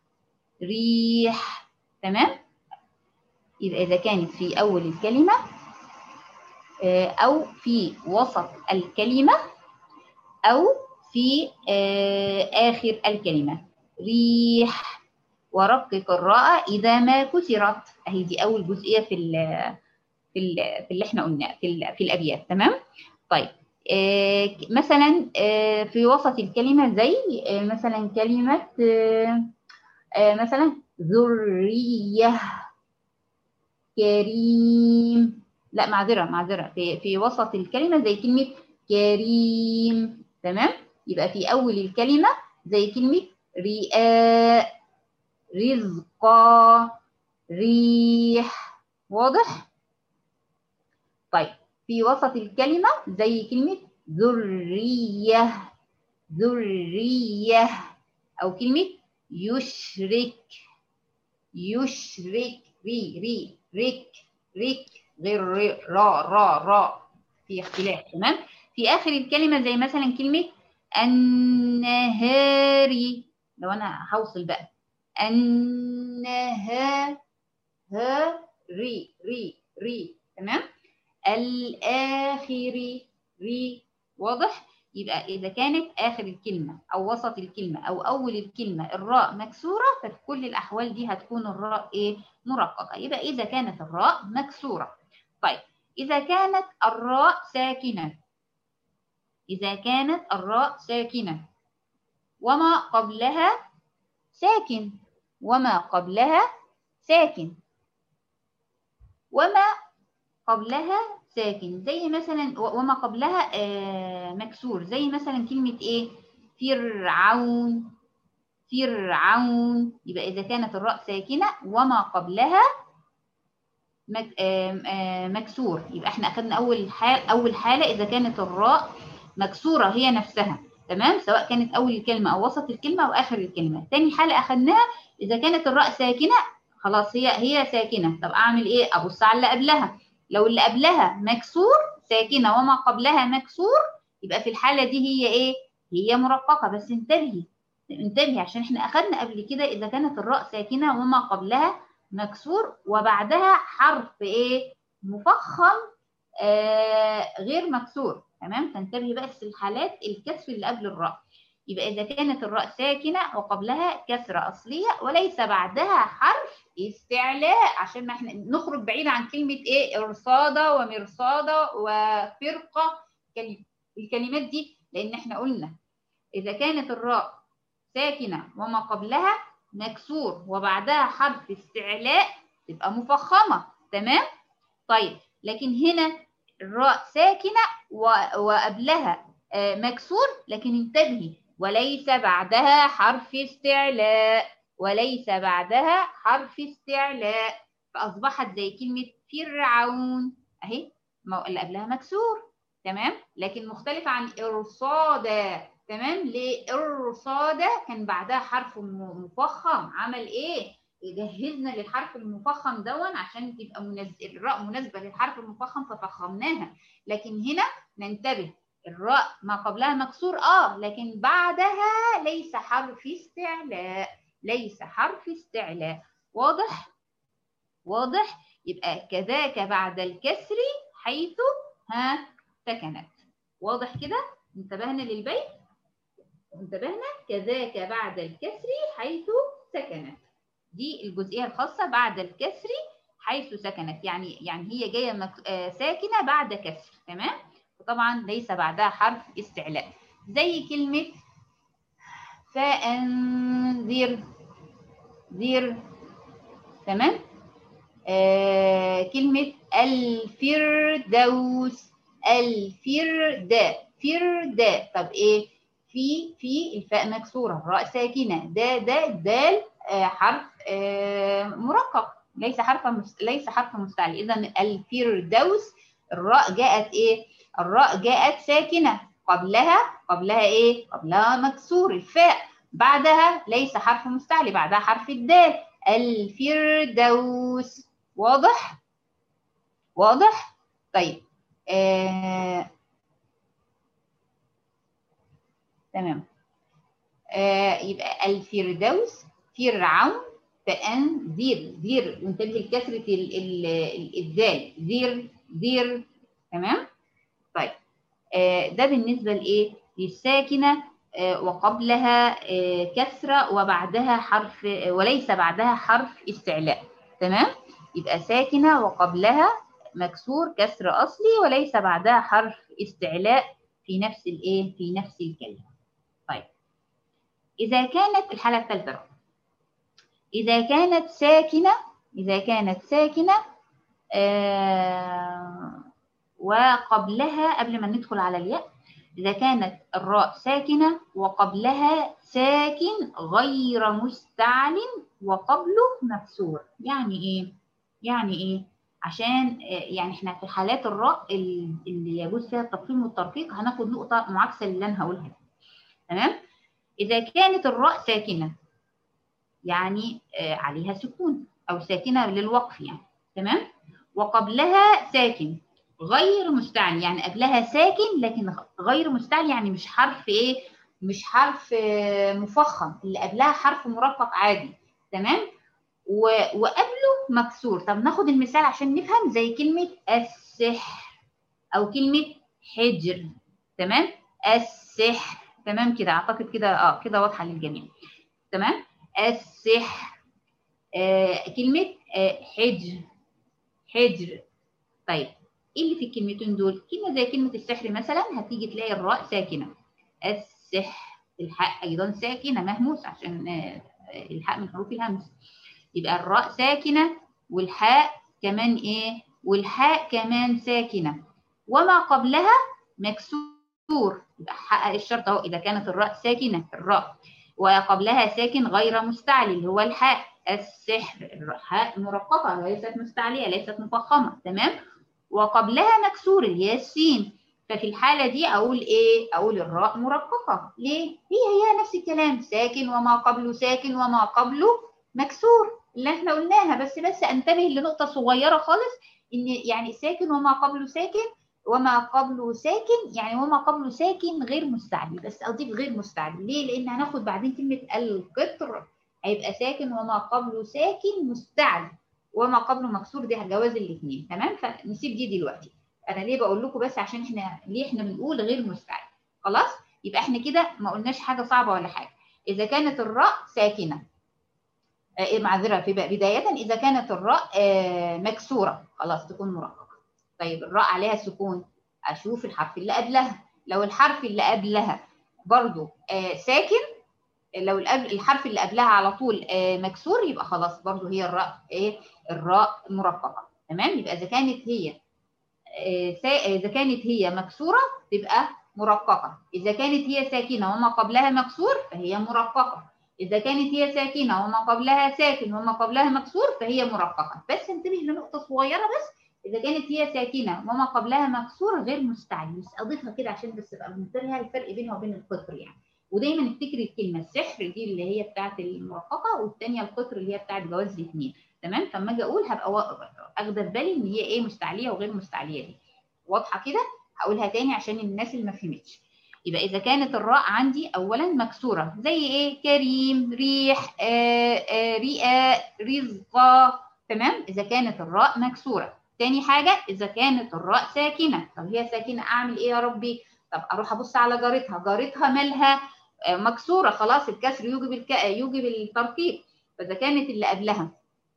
ريح تمام يبقى إذا كانت في أول الكلمة أو في وسط الكلمة أو في آخر الكلمة ريح ورقق الراء إذا ما كسرت أهي دي أول جزئية في ال في ال في اللي احنا قلناه في, في الأبيات تمام طيب آه مثلا آه في وسط الكلمة زي آه مثلا كلمة مثلا ذرية كريم لا معذرة معذرة في, في وسط الكلمة زي كلمة كريم تمام يبقى في أول الكلمة زي كلمة رئاء رزقا ريح واضح؟ طيب في وسط الكلمة زي كلمة ذرية ذرية أو كلمة يشرك يشرك ري ري ريك ريك غير ري را را را في اختلاف تمام في آخر الكلمة زي مثلا كلمة النهاري لو أنا هوصل بقى النها ها ري ري ري تمام الآخري ري واضح يبقى إذا كانت آخر الكلمة أو وسط الكلمة أو أول الكلمة الراء مكسورة ففي كل الأحوال دي هتكون الراء إيه مرققة يبقى إذا كانت الراء مكسورة طيب إذا كانت الراء ساكنة إذا كانت الراء ساكنة وما قبلها ساكن وما قبلها ساكن وما قبلها ساكن زي مثلا وما قبلها آه مكسور زي مثلا كلمة ايه فرعون فرعون يبقى إذا كانت الراء ساكنة وما قبلها مك آه آه مكسور يبقى احنا أخذنا أول حال أول حالة إذا كانت الراء مكسورة هي نفسها تمام سواء كانت أول الكلمة أو وسط الكلمة أو آخر الكلمة تاني حالة أخذناها إذا كانت الراء ساكنة خلاص هي هي ساكنة طب أعمل إيه أبص على اللي قبلها لو اللي قبلها مكسور ساكنة وما قبلها مكسور يبقى في الحالة دي هي إيه هي مرققة بس انتبهي انتبهي عشان احنا أخذنا قبل كده إذا كانت الراء ساكنة وما قبلها مكسور وبعدها حرف إيه مفخم آه غير مكسور تمام فانتبهي بس الحالات الكسر اللي قبل الراء يبقى إذا كانت الراء ساكنة وقبلها كسرة أصلية وليس بعدها حرف استعلاء عشان ما احنا نخرج بعيد عن كلمة إيه إرصادة ومرصادة وفرقة الكلمات دي لأن احنا قلنا إذا كانت الراء ساكنة وما قبلها مكسور وبعدها حرف استعلاء تبقى مفخمة تمام؟ طيب لكن هنا الراء ساكنة وقبلها مكسور لكن انتبهي وليس بعدها حرف استعلاء وليس بعدها حرف استعلاء فأصبحت زي كلمة فرعون أهي اللي قبلها مكسور تمام لكن مختلف عن إرصادة تمام ليه إرصادة كان بعدها حرف مفخم عمل إيه جهزنا للحرف المفخم دون عشان تبقى منزل الراء مناسبة للحرف المفخم ففخمناها لكن هنا ننتبه الراء ما قبلها مكسور اه لكن بعدها ليس حرف استعلاء ليس حرف استعلاء واضح واضح يبقى كذاك بعد الكسر حيث ها سكنت واضح كده انتبهنا للبيت انتبهنا كذاك بعد الكسر حيث سكنت دي الجزئيه الخاصه بعد الكسر حيث سكنت يعني يعني هي جايه مك... آه ساكنه بعد كسر تمام وطبعا ليس بعدها حرف استعلاء زي كلمه فانذر ذر تمام آه كلمه الفردوس الفردا فردا طب ايه في في الفاء مكسوره الراء ساكنه دا دا دال آه حرف آه مرقق ليس حرف ليس حرف مستعل اذا الفردوس الراء جاءت ايه الراء جاءت ساكنه قبلها قبلها ايه قبلها مكسور الفاء بعدها ليس حرف مستعلي بعدها حرف الدال الفردوس واضح واضح طيب آه تمام آه يبقى الفردوس فرعون فأنذر ذير وانتبه لكسرة الذال ذير ذير تمام طيب آه ده بالنسبة لإيه للساكنة آه وقبلها آه كسرة وبعدها حرف وليس بعدها حرف استعلاء تمام يبقى ساكنة وقبلها مكسور كسر أصلي وليس بعدها حرف استعلاء في نفس الإيه في نفس الكلمة طيب إذا كانت الحالة الثالثة إذا كانت ساكنة إذا كانت ساكنة آه وقبلها قبل ما ندخل على الياء إذا كانت الراء ساكنة وقبلها ساكن غير مستعل وقبله مكسور يعني إيه؟ يعني إيه؟ عشان يعني احنا في حالات الراء اللي يجوز فيها التفخيم والترقيق هناخد نقطة معاكسة اللي أنا هقولها تمام؟ إذا كانت الراء ساكنة يعني عليها سكون أو ساكنة للوقف يعني تمام؟ وقبلها ساكن غير مستعل يعني قبلها ساكن لكن غير مستعل يعني مش حرف ايه مش حرف مفخم اللي قبلها حرف مرقق عادي تمام و... وقبله مكسور طب ناخد المثال عشان نفهم زي كلمة السحر أو كلمة حجر تمام السحر تمام كده أعتقد كده اه كده واضحة للجميع تمام السحر آه كلمة آه حجر حجر طيب ايه اللي في الكلمتين دول؟ كلمة زي كلمة السحر مثلا هتيجي تلاقي الراء ساكنة السحر الحاء أيضا ساكنة مهموس عشان آه الحاء من حروف الهمس يبقى الراء ساكنة والحاء كمان إيه؟ والحاء كمان ساكنة وما قبلها مكسور يبقى حقق الشرط أهو إذا كانت الراء ساكنة الراء وقبلها ساكن غير مستعلي اللي هو الحاء السحر الحاء مرققة وليست مستعلية ليست مفخمة تمام؟ وقبلها مكسور اللي هي السين ففي الحالة دي أقول إيه؟ أقول الراء مرققة ليه؟ هي هي نفس الكلام ساكن وما قبله ساكن وما قبله مكسور اللي احنا قلناها بس بس انتبه لنقطة صغيرة خالص إن يعني ساكن وما قبله ساكن وما قبله ساكن يعني وما قبله ساكن غير مستعلي بس أضيف غير مستعلي ليه؟ لأن هناخد بعدين كلمة القطر هيبقى ساكن وما قبله ساكن مستعلي وما قبله مكسور دي هتجوز الاثنين تمام فنسيب دي دلوقتي انا ليه بقول لكم بس عشان احنا ليه احنا بنقول غير مستعد خلاص يبقى احنا كده ما قلناش حاجه صعبه ولا حاجه اذا كانت الراء ساكنه آه معذره في بدايه اذا كانت الراء آه مكسوره خلاص تكون مرققه طيب الراء عليها سكون اشوف الحرف اللي قبلها لو الحرف اللي قبلها برضو آه ساكن لو الحرف اللي قبلها على طول مكسور يبقى خلاص برضو هي الراء ايه الراء مرققه تمام يبقى اذا كانت هي اذا كانت هي مكسوره تبقى مرققه اذا كانت هي ساكنه وما قبلها مكسور فهي مرققه اذا كانت هي ساكنه وما قبلها ساكن وما قبلها مكسور فهي مرققه بس انتبه لنقطه صغيره بس اذا كانت هي ساكنه وما قبلها مكسور غير مستعلي بس اضيفها كده عشان بس ابقى منتبهه الفرق بينها وبين القطر يعني ودايما افتكري الكلمه السحر دي اللي هي بتاعت المرققه والثانيه القطر اللي هي بتاعت جواز الاثنين تمام فلما اجي اقول هبقى اخده في بالي ان هي ايه مستعليه وغير مستعليه دي واضحه كده هقولها تاني عشان الناس اللي ما فهمتش يبقى اذا كانت الراء عندي اولا مكسوره زي ايه كريم ريح آآ آآ رئاء رزقا تمام اذا كانت الراء مكسوره تاني حاجه اذا كانت الراء ساكنه طب هي ساكنه اعمل ايه يا ربي طب اروح ابص على جارتها جارتها مالها آه، مكسوره خلاص الكسر يوجب الك... يوجب الترقيق فاذا كانت اللي قبلها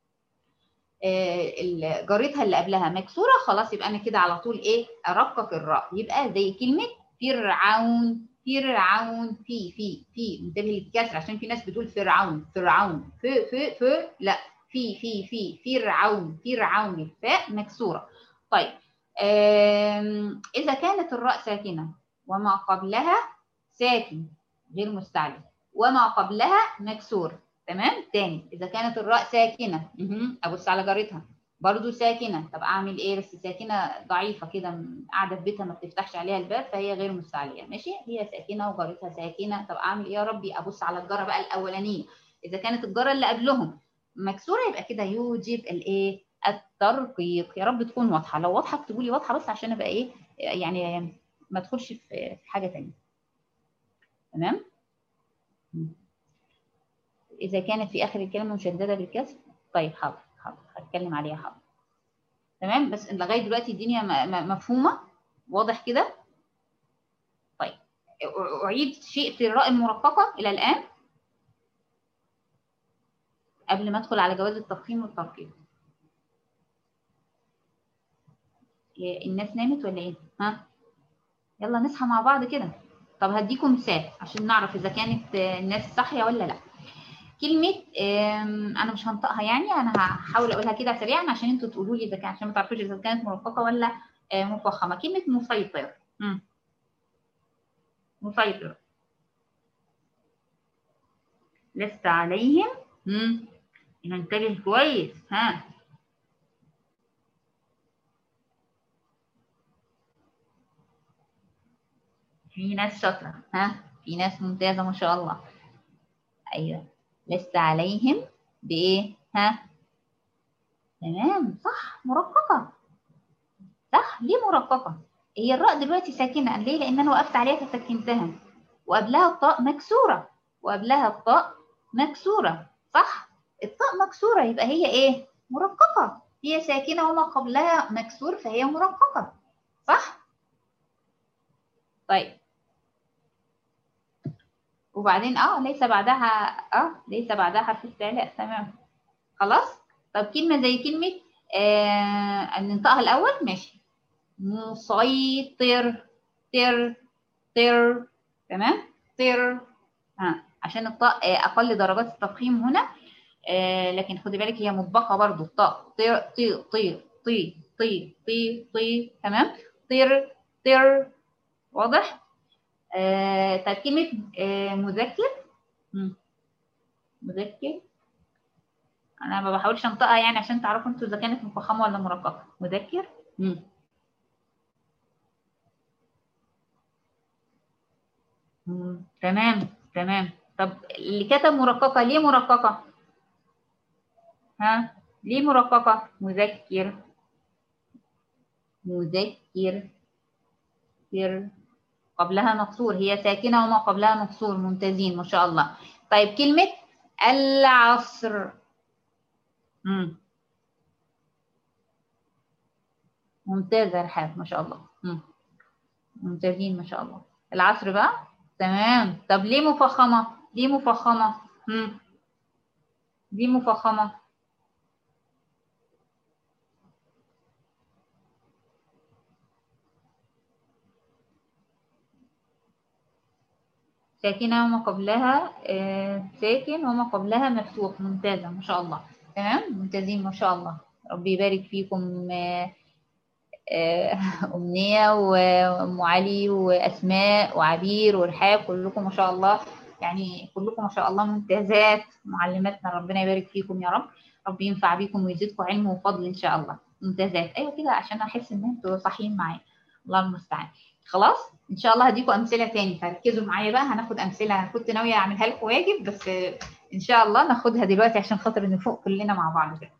آه، جارتها اللي قبلها مكسوره خلاص يبقى انا كده على طول ايه ارقق الراء يبقى زي كلمه فرعون فرعون في في في انتبه للكسر عشان في ناس بتقول فرعون فرعون ف ف ف لا في في في فرعون فرعون الفاء مكسوره طيب اذا كانت الراء ساكنه وما قبلها ساكن غير مستعلي وما قبلها مكسور تمام تاني اذا كانت الراء ساكنه ابص على جارتها برضو ساكنه طب اعمل ايه بس ساكنه ضعيفه كده قاعده في بيتها ما بتفتحش عليها الباب فهي غير مستعليه ماشي هي ساكنه وجارتها ساكنه طب اعمل ايه يا ربي ابص على الجاره بقى الاولانيه اذا كانت الجاره اللي قبلهم مكسوره يبقى كده يوجب الايه الترقيق يا رب تكون واضحه لو واضحه اكتبوا لي واضحه بس عشان ابقى ايه يعني ما ادخلش في حاجه ثانيه تمام اذا كانت في اخر الكلمه مشدده بالكسر طيب حاضر حاضر هتكلم عليها حاضر تمام بس لغايه دلوقتي الدنيا مفهومه واضح كده طيب اعيد شيء في الراء المرققه الى الان قبل ما ادخل على جواز التفخيم والترقيق الناس نامت ولا ايه ها يلا نصحى مع بعض كده طب هديكم مثال عشان نعرف اذا كانت الناس صاحيه ولا لا كلمه انا مش هنطقها يعني انا هحاول اقولها كده سريعا عشان انتوا تقولوا لي اذا كان عشان ما تعرفوش اذا كانت مرققه ولا مفخمه كلمه مسيطر مسيطر لست عليهم ننتبه كويس ها في ناس شاطرة ها في ناس ممتازة ما شاء الله أيوة لست عليهم بإيه ها تمام صح مرققة صح ليه مرققة هي الراء دلوقتي ساكنة ليه لأن أنا وقفت عليها فسكنتها وقبلها الطاء مكسورة وقبلها الطاء مكسورة صح الطاء مكسورة يبقى هي إيه مرققة هي ساكنة وما قبلها مكسور فهي مرققة صح طيب وبعدين اه ليس بعدها اه ليس بعدها حرف استعلاء تمام خلاص طب كلمه زي كلمه آه ننطقها الاول ماشي مسيطر تر تر تمام تر ها عشان الطاء آه اقل درجات التفخيم هنا آه لكن خدي بالك هي مطبقه برضو الطاء طير طي طي طي طي طي طي تمام طير طير واضح آه طيب كلمة آه مذكر مذكر أنا ما بحاولش أنطقها يعني عشان تعرفوا أنتوا إذا كانت مفخمة ولا مرققة مذكر مم. مم. تمام تمام طب اللي كتب مرققة ليه مرققة؟ ها ليه مرققة؟ مذكر مذكر كر قبلها مكسور هي ساكنة وما قبلها مكسور ممتازين ما شاء الله طيب كلمة العصر مم. ممتازة رحاب ما شاء الله مم. ممتازين ما شاء الله العصر بقى تمام طب ليه مفخمة ليه مفخمة مم. ليه مفخمة ساكنة وما قبلها آه ساكن وما قبلها مفتوح ممتازة ما شاء الله تمام ممتازين ما شاء الله ربي يبارك فيكم آه آه أمنية وأم علي وأسماء وعبير ورحاب كلكم ما شاء الله يعني كلكم ما شاء الله ممتازات معلماتنا ربنا يبارك فيكم يا رب ربي ينفع بيكم ويزيدكم علم وفضل إن شاء الله ممتازات أيوة كده عشان أحس إن أنتوا صاحيين معايا الله المستعان خلاص ان شاء الله هديكم امثله تاني فركزوا معايا بقى هناخد امثله كنت ناويه اعملها لكم واجب بس ان شاء الله ناخدها دلوقتي عشان خاطر نفوق كلنا مع بعض كده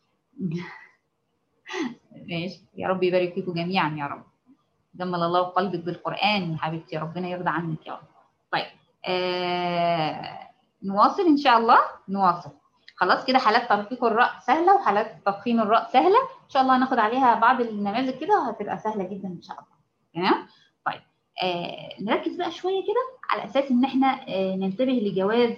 ماشي يا رب يبارك فيكم جميعا يا رب جمل الله قلبك بالقران يا حبيبتي ربنا يرضى عنك يا رب طيب آه... نواصل ان شاء الله نواصل خلاص كده حالات ترقيق الراء سهله وحالات تفخيم الراء سهله ان شاء الله هناخد عليها بعض النماذج كده وهتبقى سهله جدا ان شاء الله تمام طيب آه نركز بقى شويه كده على اساس ان احنا آه ننتبه لجواز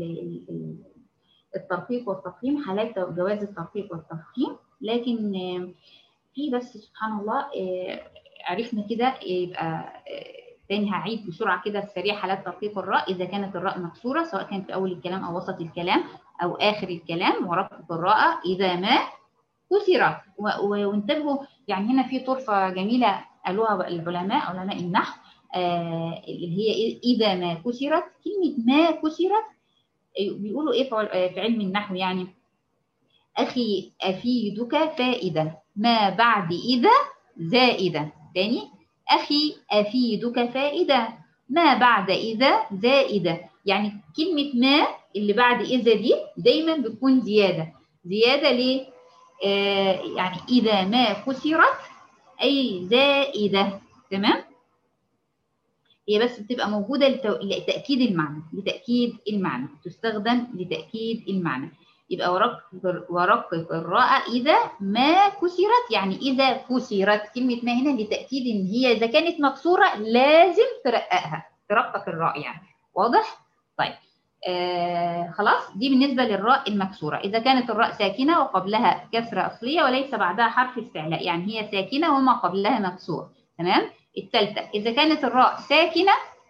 الترقيق والتفخيم حالات جواز الترقيق والتفخيم لكن آه في بس سبحان الله آه عرفنا كده يبقى آه تاني هعيد بسرعه كده السريع حالات ترقيق الراء اذا كانت الراء مكسوره سواء كانت في اول الكلام او وسط الكلام او اخر الكلام ورقق الراء اذا ما كسرت وانتبهوا يعني هنا في طرفه جميله قالوها العلماء علماء النحو آه اللي هي اذا ما كسرت كلمه ما كسرت بيقولوا ايه في علم النحو يعني اخي افيدك فائده ما بعد اذا زائده تاني أخي أفيدك فائدة ما بعد إذا زائدة يعني كلمة ما اللي بعد إذا دي دايما بتكون زيادة زيادة ليه؟ آه يعني إذا ما كسرت أي زائدة تمام؟ هي بس بتبقى موجودة لتأكيد المعنى لتأكيد المعنى تستخدم لتأكيد المعنى يبقى ورقق ورقق الراء إذا ما كسرت يعني إذا كسرت كلمة ما هنا لتأكيد إن هي إذا كانت مكسورة لازم ترققها ترقق الراء يعني واضح؟ طيب آه خلاص دي بالنسبة للراء المكسورة إذا كانت الراء ساكنة وقبلها كسرة أصلية وليس بعدها حرف استعلاء يعني هي ساكنة وما قبلها مكسور تمام؟ الثالثة إذا كانت الراء ساكنة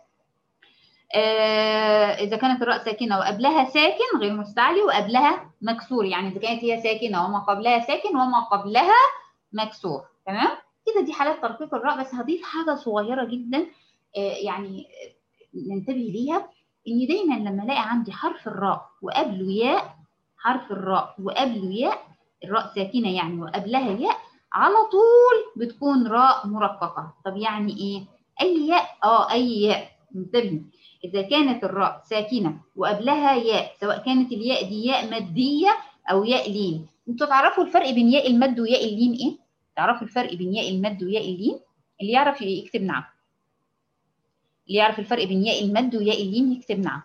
آه إذا كانت الراء ساكنة وقبلها ساكن غير مستعلي وقبلها مكسور يعني إذا كانت هي ساكنة وما قبلها ساكن وما قبلها مكسور تمام كده دي حالات ترقيق الراء بس هضيف حاجة صغيرة جدا آه يعني ننتبه ليها إن دايما لما ألاقي عندي حرف الراء وقبله ياء حرف الراء وقبله ياء الراء ساكنة يعني وقبلها ياء على طول بتكون راء مرققة طب يعني إيه؟ أي ياء آه أي ياء انتبهوا إذا كانت الراء ساكنة وقبلها ياء سواء كانت الياء دي ياء مادية أو ياء لين أنتوا تعرفوا الفرق بين ياء المد وياء اللين إيه؟ تعرفوا الفرق بين ياء المد وياء اللين؟ اللي يعرف يكتب نعم اللي يعرف الفرق بين ياء المد وياء اللين يكتب نعم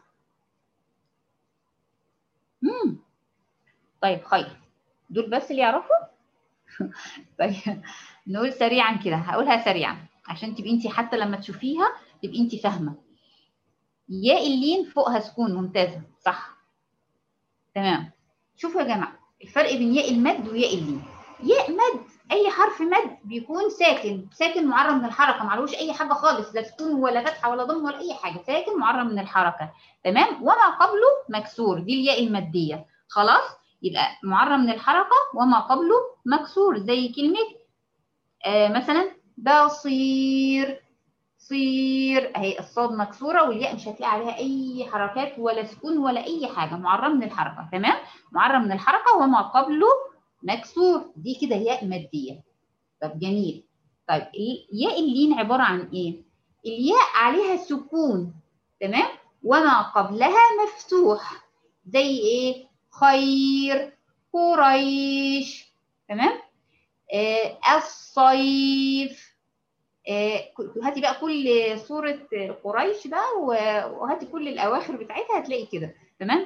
مم. طيب خير دول بس اللي يعرفوا طيب نقول سريعا كده هقولها سريعا عشان تبقي انت حتى لما تشوفيها تبقي انت فاهمه ياء اللين فوقها سكون ممتازه صح تمام شوفوا يا جماعه الفرق بين ياء المد وياء اللين ياء مد اي حرف مد بيكون ساكن ساكن معرض من الحركه معلوش اي حاجه خالص لا سكون ولا فتحه ولا ضم ولا اي حاجه ساكن معرض من الحركه تمام وما قبله مكسور دي الياء الماديه خلاص يبقى معرض من الحركه وما قبله مكسور زي كلمه آه مثلا بصير صير اهي الصاد مكسوره والياء مش هتلاقي عليها اي حركات ولا سكون ولا اي حاجه معرض من الحركه تمام معرض من الحركه وما قبله مكسور دي كده ياء ماديه طب جميل طيب ياء اللين عباره عن ايه الياء عليها سكون تمام وما قبلها مفتوح زي ايه خير قريش تمام آه الصيف آه هاتي بقى كل صورة قريش بقى وهاتي كل الأواخر بتاعتها هتلاقي كده تمام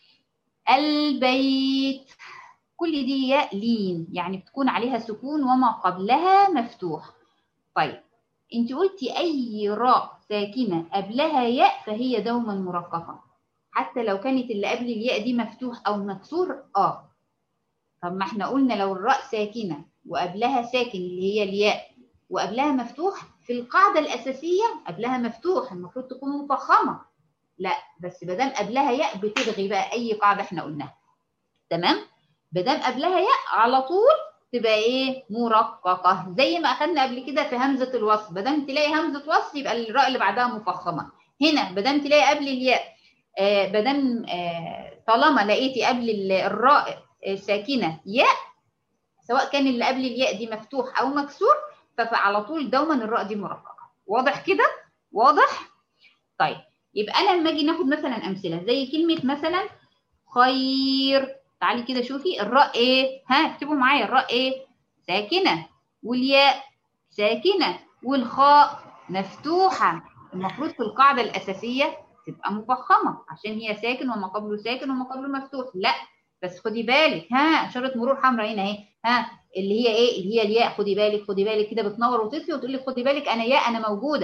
البيت كل دي ياء لين يعني بتكون عليها سكون وما قبلها مفتوح طيب انت قلتي اي راء ساكنه قبلها ياء فهي دوما مرققه حتى لو كانت اللي قبل الياء دي مفتوح او مكسور اه طب ما احنا قلنا لو الراء ساكنه وقبلها ساكن اللي هي الياء وقبلها مفتوح في القاعده الاساسيه قبلها مفتوح المفروض تكون مفخمه لا بس ما دام قبلها ياء بتلغي بقى اي قاعده احنا قلناها تمام ما دام قبلها ياء على طول تبقى ايه مرققه زي ما اخدنا قبل كده في همزه الوصل ما دام تلاقي همزه وصل يبقى الراء اللي بعدها مفخمه هنا ما دام تلاقي قبل الياء آه ما دام آه طالما لقيتي قبل الراء ساكنه ياء سواء كان اللي قبل الياء دي مفتوح او مكسور فعلى طول دوما الراء دي مرققه واضح كده واضح طيب يبقى انا لما اجي ناخد مثلا امثله زي كلمه مثلا خير تعالي كده شوفي الراء ايه ها اكتبوا معايا الراء ايه ساكنه والياء ساكنه والخاء مفتوحه المفروض في القاعده الاساسيه تبقى مفخمه عشان هي ساكن وما قبله ساكن وما قبله مفتوح لا بس خدي بالك ها اشاره مرور حمراء هنا اهي ها اللي هي ايه اللي هي الياء خدي بالك خدي بالك كده بتنور وتطفي وتقول لك خدي بالك انا ياء انا موجوده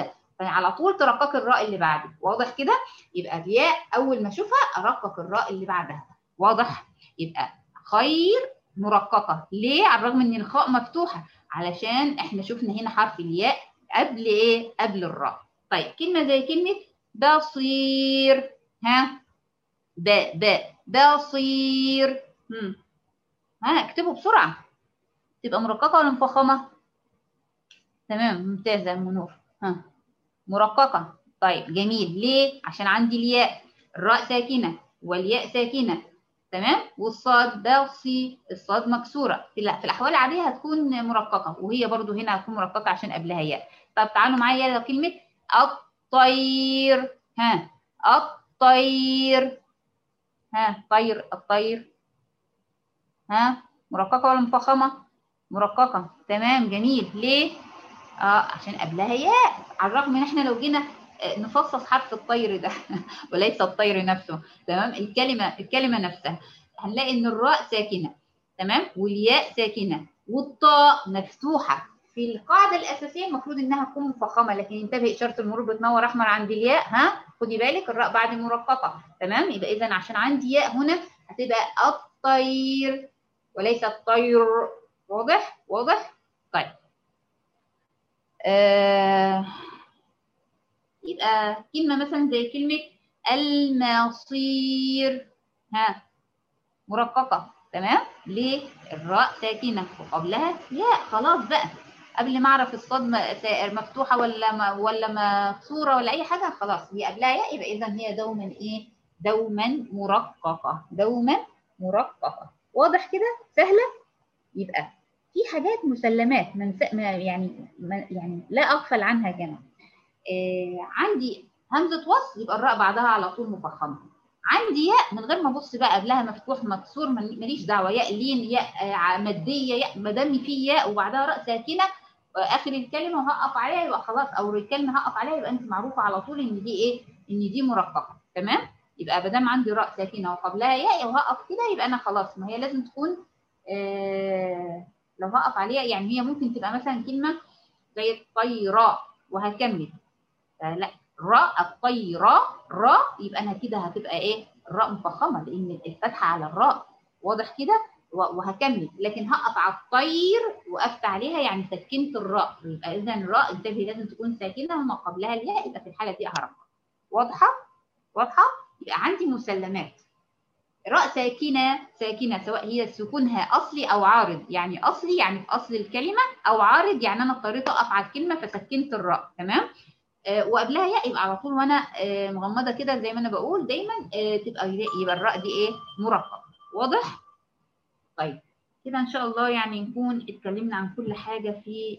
فعلى طول ترقق الراء اللي بعده واضح كده يبقى الياء اول ما اشوفها ارقق الراء اللي بعدها واضح يبقى خير مرققه ليه على الرغم ان الخاء مفتوحه علشان احنا شفنا هنا حرف الياء قبل ايه قبل الراء طيب كلمه زي كلمه بصير ها باء باء بصير هم. ها اكتبوا بسرعه تبقى مرققه ولا مفخمه تمام ممتازه يا منور ها مرققه طيب جميل ليه عشان عندي الياء الراء ساكنه والياء ساكنه تمام والصاد بصي الصاد مكسوره في الاحوال العاديه هتكون مرققه وهي برضو هنا هتكون مرققه عشان قبلها ياء طب تعالوا معايا كلمه الطير ها الطير ها طير الطير ها مرققه ولا مفخمه مرققه تمام جميل ليه اه عشان قبلها ياء على الرغم ان احنا لو جينا نفصص حرف الطير ده وليس الطير نفسه تمام الكلمه الكلمه نفسها هنلاقي ان الراء ساكنه تمام والياء ساكنه والطاء مفتوحه في القاعده الاساسيه المفروض انها تكون مفخمه لكن انتبه اشاره المرور بتنور احمر عند الياء ها خدي بالك الراء بعد مرققه تمام يبقى اذا عشان عندي ياء هنا هتبقى الطير وليس الطير واضح واضح طيب آه يبقى كلمة مثلا زي كلمة المصير ها مرققة تمام ليه الراء ساكنة وقبلها ياء خلاص بقى قبل ما اعرف الصاد مفتوحة ولا ولا مكسورة ولا أي حاجة خلاص هي قبلها ياء يبقى إذا هي دوما إيه دوما مرققة دوما مرققة واضح كده سهلة يبقى في حاجات مسلمات من يعني يعني لا أغفل عنها كمان آه عندي همزه وصل يبقى الراء بعدها على طول مفخمه عندي ياء من غير ما ابص بقى قبلها مفتوح مكسور ماليش دعوه ياء لين ياء آه ماديه ياء ما دام في ياء وبعدها راء ساكنه آه اخر الكلمه وهقف عليها يبقى خلاص او الكلمه هقف عليها يبقى انت معروفه على طول ان دي ايه ان دي مرققه تمام يبقى ما دام عندي راء ساكنه وقبلها ياء وهقف كده يبقى انا خلاص ما هي لازم تكون آه لو هقف عليها يعني هي ممكن تبقى مثلا كلمه زي الطيراء وهكمل لا راء الطيرة راء يبقى انا كده هتبقى ايه الراء مفخمه لان الفتحه على الراء واضح كده وهكمل لكن هقف على الطير وقفت عليها يعني سكنت الراء يبقى اذا الراء انتبهي لازم تكون ساكنه وما قبلها الياء يبقى في الحاله دي اهرب واضحه واضحه يبقى عندي مسلمات راء ساكنه ساكنه سواء هي سكونها اصلي او عارض يعني اصلي يعني في اصل الكلمه او عارض يعني انا اضطريت اقف على الكلمه فسكنت الراء تمام آه وقبلها ياء يبقى على طول وانا آه مغمضه كده زي ما انا بقول دايما آه تبقى يبقى الراء دي ايه مرقق واضح طيب كده ان شاء الله يعني نكون اتكلمنا عن كل حاجه في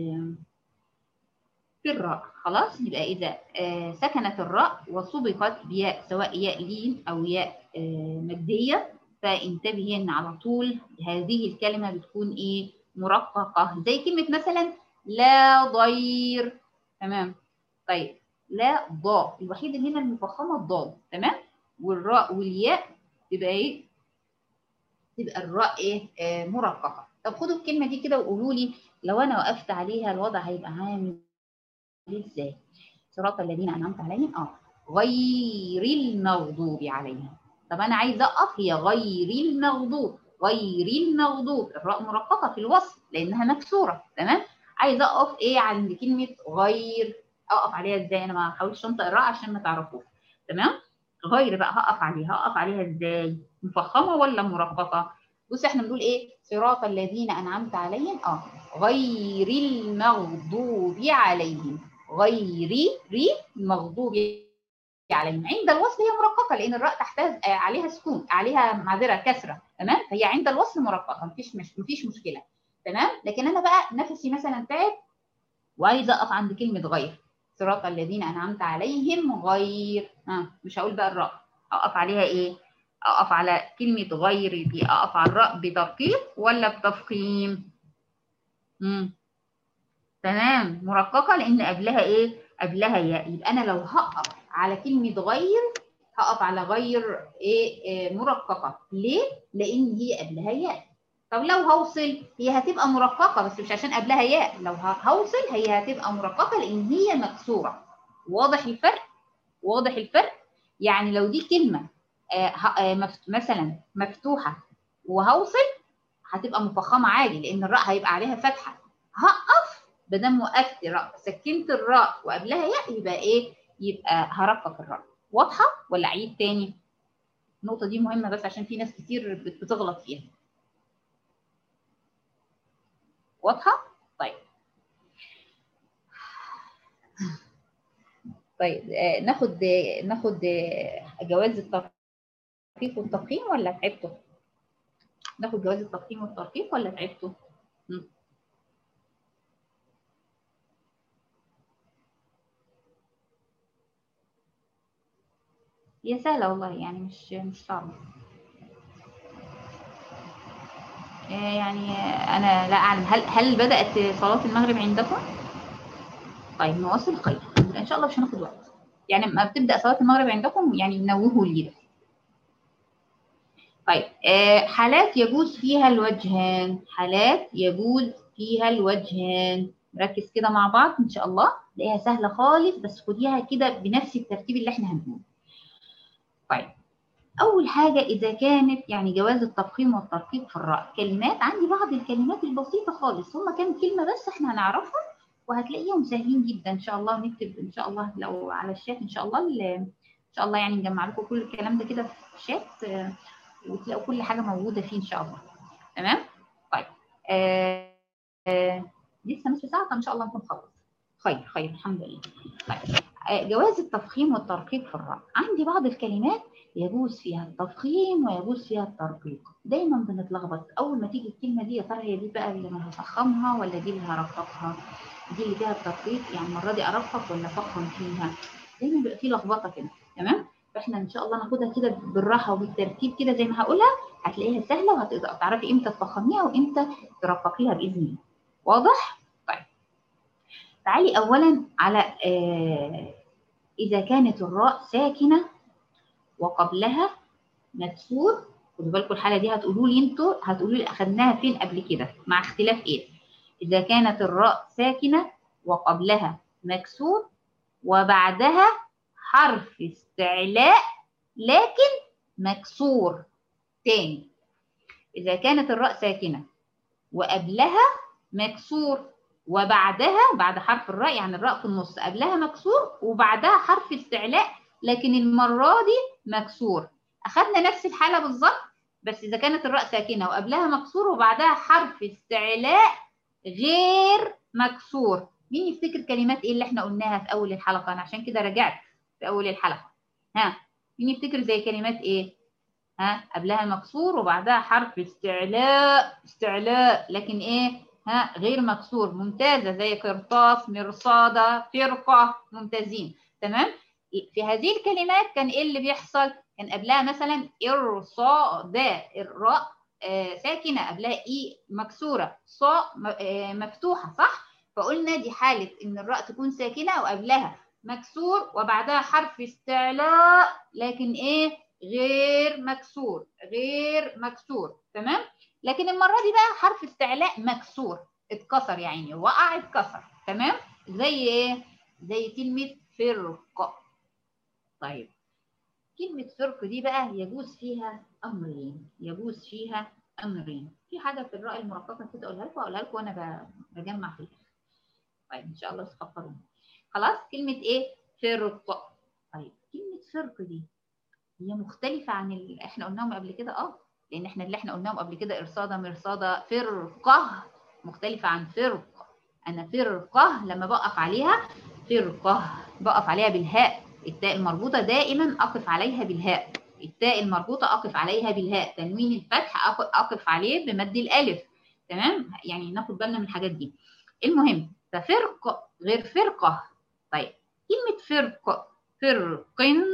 في الراء خلاص يبقى اذا سكنت الراء وسبقت بياء سواء ياء لين او ياء ماديه فانتبهي ان على طول هذه الكلمه بتكون ايه مرققه زي كلمه مثلا لا ضير تمام طيب لا ضاء الوحيد اللي هنا المفخمه الضاد تمام والراء والياء تبقى ايه تبقى الراء ايه آه مرققه طب خدوا الكلمه دي كده وقولوا لي لو انا وقفت عليها الوضع هيبقى عامل ازاي صراط الذين انعمت عليهم اه غير المغضوب عليهم طب انا عايزه اقف هي غير المغضوب غير المغضوب الراء مرققه في الوصف لانها مكسوره تمام عايزه اقف ايه عند كلمه غير اقف عليها ازاي انا ما حاولتش انطق الراء عشان ما تعرفوش تمام غير بقى هقف عليها هقف عليها ازاي مفخمه ولا مرققه بص احنا بنقول ايه صراط الذين انعمت عليهم اه غير المغضوب عليهم غير ري المغضوب عليهم عند الوصل هي مرققه لان الراء تحتاج عليها سكون عليها معذره كسره تمام فهي عند الوصل مرققه مفيش مش مفيش مشكله تمام لكن انا بقى نفسي مثلا تعب وعايزه اقف عند كلمه غير صراط الذين انعمت عليهم غير ها مش هقول بقى الراء اقف عليها ايه اقف على كلمه غير دي اقف على الراء بدقيق ولا بتفخيم امم تمام مرققه لان قبلها ايه قبلها ياء يبقى انا لو هقف على كلمه غير هقف على غير ايه, إيه مرققه ليه لان هي قبلها ياء طب لو هوصل هي هتبقى مرققه بس مش عشان قبلها ياء لو هوصل هي هتبقى مرققه لان هي مكسوره واضح الفرق واضح الفرق يعني لو دي كلمه آه آه مفت... مثلا مفتوحه وهوصل هتبقى مفخمه عادي لان الراء هيبقى عليها فتحه هقف بدل وقفت الراء سكنت الراء وقبلها ياء يبقى ايه يبقى هرقق الراء واضحه ولا عيد تاني النقطه دي مهمه بس عشان في ناس كتير بتغلط فيها واضحه طيب طيب آه ناخد آه ناخد آه جواز الترقيق والتقييم ولا تعبتوا ناخد جواز التقييم والترقيق ولا تعبتوا هي سهلة والله يعني مش مش صعبة يعني أنا لا أعلم هل هل بدأت صلاة المغرب عندكم؟ طيب نواصل خير إن شاء الله مش هناخد وقت يعني ما بتبدأ صلاة المغرب عندكم يعني نوهوا لي ده طيب حالات يجوز فيها الوجهان حالات يجوز فيها الوجهان نركز كده مع بعض إن شاء الله تلاقيها سهلة خالص بس خديها كده بنفس الترتيب اللي احنا هنقوله طيب أول حاجة إذا كانت يعني جواز التفخيم والترقيق في الراء كلمات عندي بعض الكلمات البسيطة خالص هما كام كلمة بس إحنا هنعرفهم وهتلاقيهم سهلين جدا إن شاء الله ونكتب إن شاء الله لو على الشات إن شاء الله إن شاء الله يعني نجمع لكم كل الكلام ده كده في الشات وتلاقوا كل حاجة موجودة فيه إن شاء الله تمام؟ طيب آه آه لسه نص ساعة فإن شاء الله نكون خلص خير خير الحمد لله طيب جواز التفخيم والترقيق في الراء عندي بعض الكلمات يجوز فيها التفخيم ويجوز فيها الترقيق دايما بنتلخبط اول ما تيجي الكلمه دي يا ترى هي دي بقى اللي انا هفخمها ولا دي اللي هرققها دي اللي فيها الترقيق يعني المره دي ارقق ولا افخم فيها دايما بيبقى في لخبطه كده تمام فاحنا ان شاء الله ناخدها كده بالراحه وبالترتيب كده زي ما هقولها هتلاقيها سهله وهتقدر تعرفي امتى تفخميها وامتى ترققيها باذن الله واضح طيب تعالي اولا على آه إذا كانت الراء ساكنة وقبلها مكسور خدوا بالكم الحالة دي هتقولوا لي انتوا هتقولوا لي أخدناها فين قبل كده مع اختلاف إيه؟ إذا كانت الراء ساكنة وقبلها مكسور وبعدها حرف استعلاء لكن مكسور تاني إذا كانت الراء ساكنة وقبلها مكسور وبعدها بعد حرف الراء يعني الراء في النص قبلها مكسور وبعدها حرف استعلاء لكن المرة دي مكسور أخدنا نفس الحالة بالظبط بس إذا كانت الراء ساكنة وقبلها مكسور وبعدها حرف استعلاء غير مكسور مين يفتكر كلمات إيه اللي إحنا قلناها في أول الحلقة أنا عشان كده رجعت في أول الحلقة ها مين يفتكر زي كلمات إيه ها قبلها مكسور وبعدها حرف استعلاء استعلاء لكن إيه ها غير مكسور ممتازة زي قرطاس مرصادة فرقة ممتازين تمام في هذه الكلمات كان ايه اللي بيحصل كان قبلها مثلا ارصادة الراء آه ساكنة قبلها اي مكسورة صاء آه مفتوحة صح فقلنا دي حالة ان الراء تكون ساكنة وقبلها مكسور وبعدها حرف استعلاء لكن ايه غير مكسور غير مكسور تمام لكن المره دي بقى حرف استعلاء مكسور اتكسر يا عيني وقع اتكسر تمام زي ايه زي كلمه فرق طيب كلمه فرق دي بقى يجوز فيها امرين يجوز فيها امرين في حاجه في الراء المرققه كده اقولها لكم اقولها لكم وانا بجمع في الاخر طيب ان شاء الله تفكروني خلاص كلمه ايه فرق طيب كلمه فرق دي هي مختلفه عن اللي احنا قلناهم قبل كده اه لان احنا اللي احنا قلناهم قبل كده ارصاده مرصاده فرقه مختلفه عن فرق انا فرقه لما بقف عليها فرقه بقف عليها بالهاء التاء المربوطه دائما اقف عليها بالهاء التاء المربوطه اقف عليها بالهاء تنوين الفتح اقف عليه بمد الالف تمام يعني ناخد بالنا من الحاجات دي المهم ففرق غير فرقه طيب كلمه فرق فرق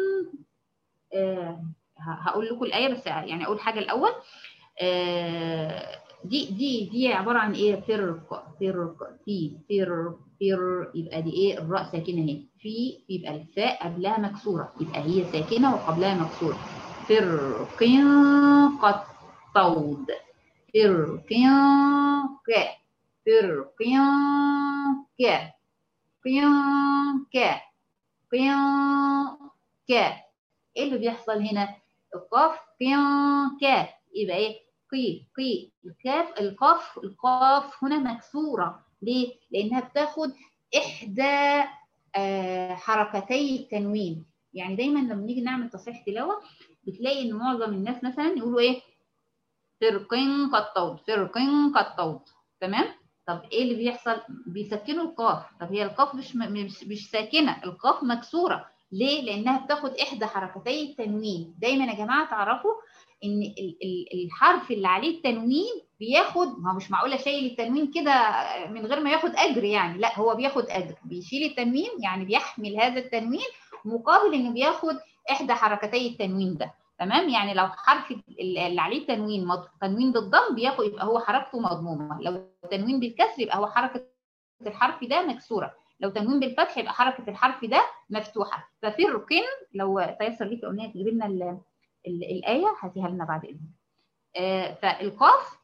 آه هقول لكم الآية بس يعني أقول حاجة الأول آه دي دي دي عبارة عن إيه فرق فرق في فر فر يبقى دي إيه الراء ساكنة أهي في يبقى الفاء قبلها مكسورة يبقى هي ساكنة وقبلها مكسورة فرق قد طود فرق ك فرق ك ك قيان كا ايه اللي بيحصل هنا القاف قيان كا يبقى ايه قي قي الكاف القاف القاف هنا مكسوره ليه لانها بتاخد احدى آه حركتي التنوين يعني دايما لما نيجي نعمل تصحيح تلاوه بتلاقي ان معظم الناس مثلا يقولوا ايه فرقين قطوط فرقين قطوط تمام طب ايه اللي بيحصل بيسكنوا القاف طب هي القاف مش مش, مش ساكنه القاف مكسوره ليه لانها بتاخد احدى حركتي التنوين دايما يا جماعه تعرفوا ان الحرف اللي عليه التنوين بياخد ما هو مش معقوله شايل التنوين كده من غير ما ياخد اجر يعني لا هو بياخد اجر بيشيل التنوين يعني بيحمل هذا التنوين مقابل انه بياخد احدى حركتي التنوين ده تمام يعني لو حرف اللي عليه تنوين تنوين بالضم بياخد يبقى هو حركته مضمومه لو تنوين بالكسر يبقى هو حركه الحرف ده مكسوره لو تنوين بالفتح يبقى حركه الحرف ده مفتوحه ففرق لو تيسر ليك امنيه تجيب لنا الايه هاتيها لنا بعد اذنك آه فالقاف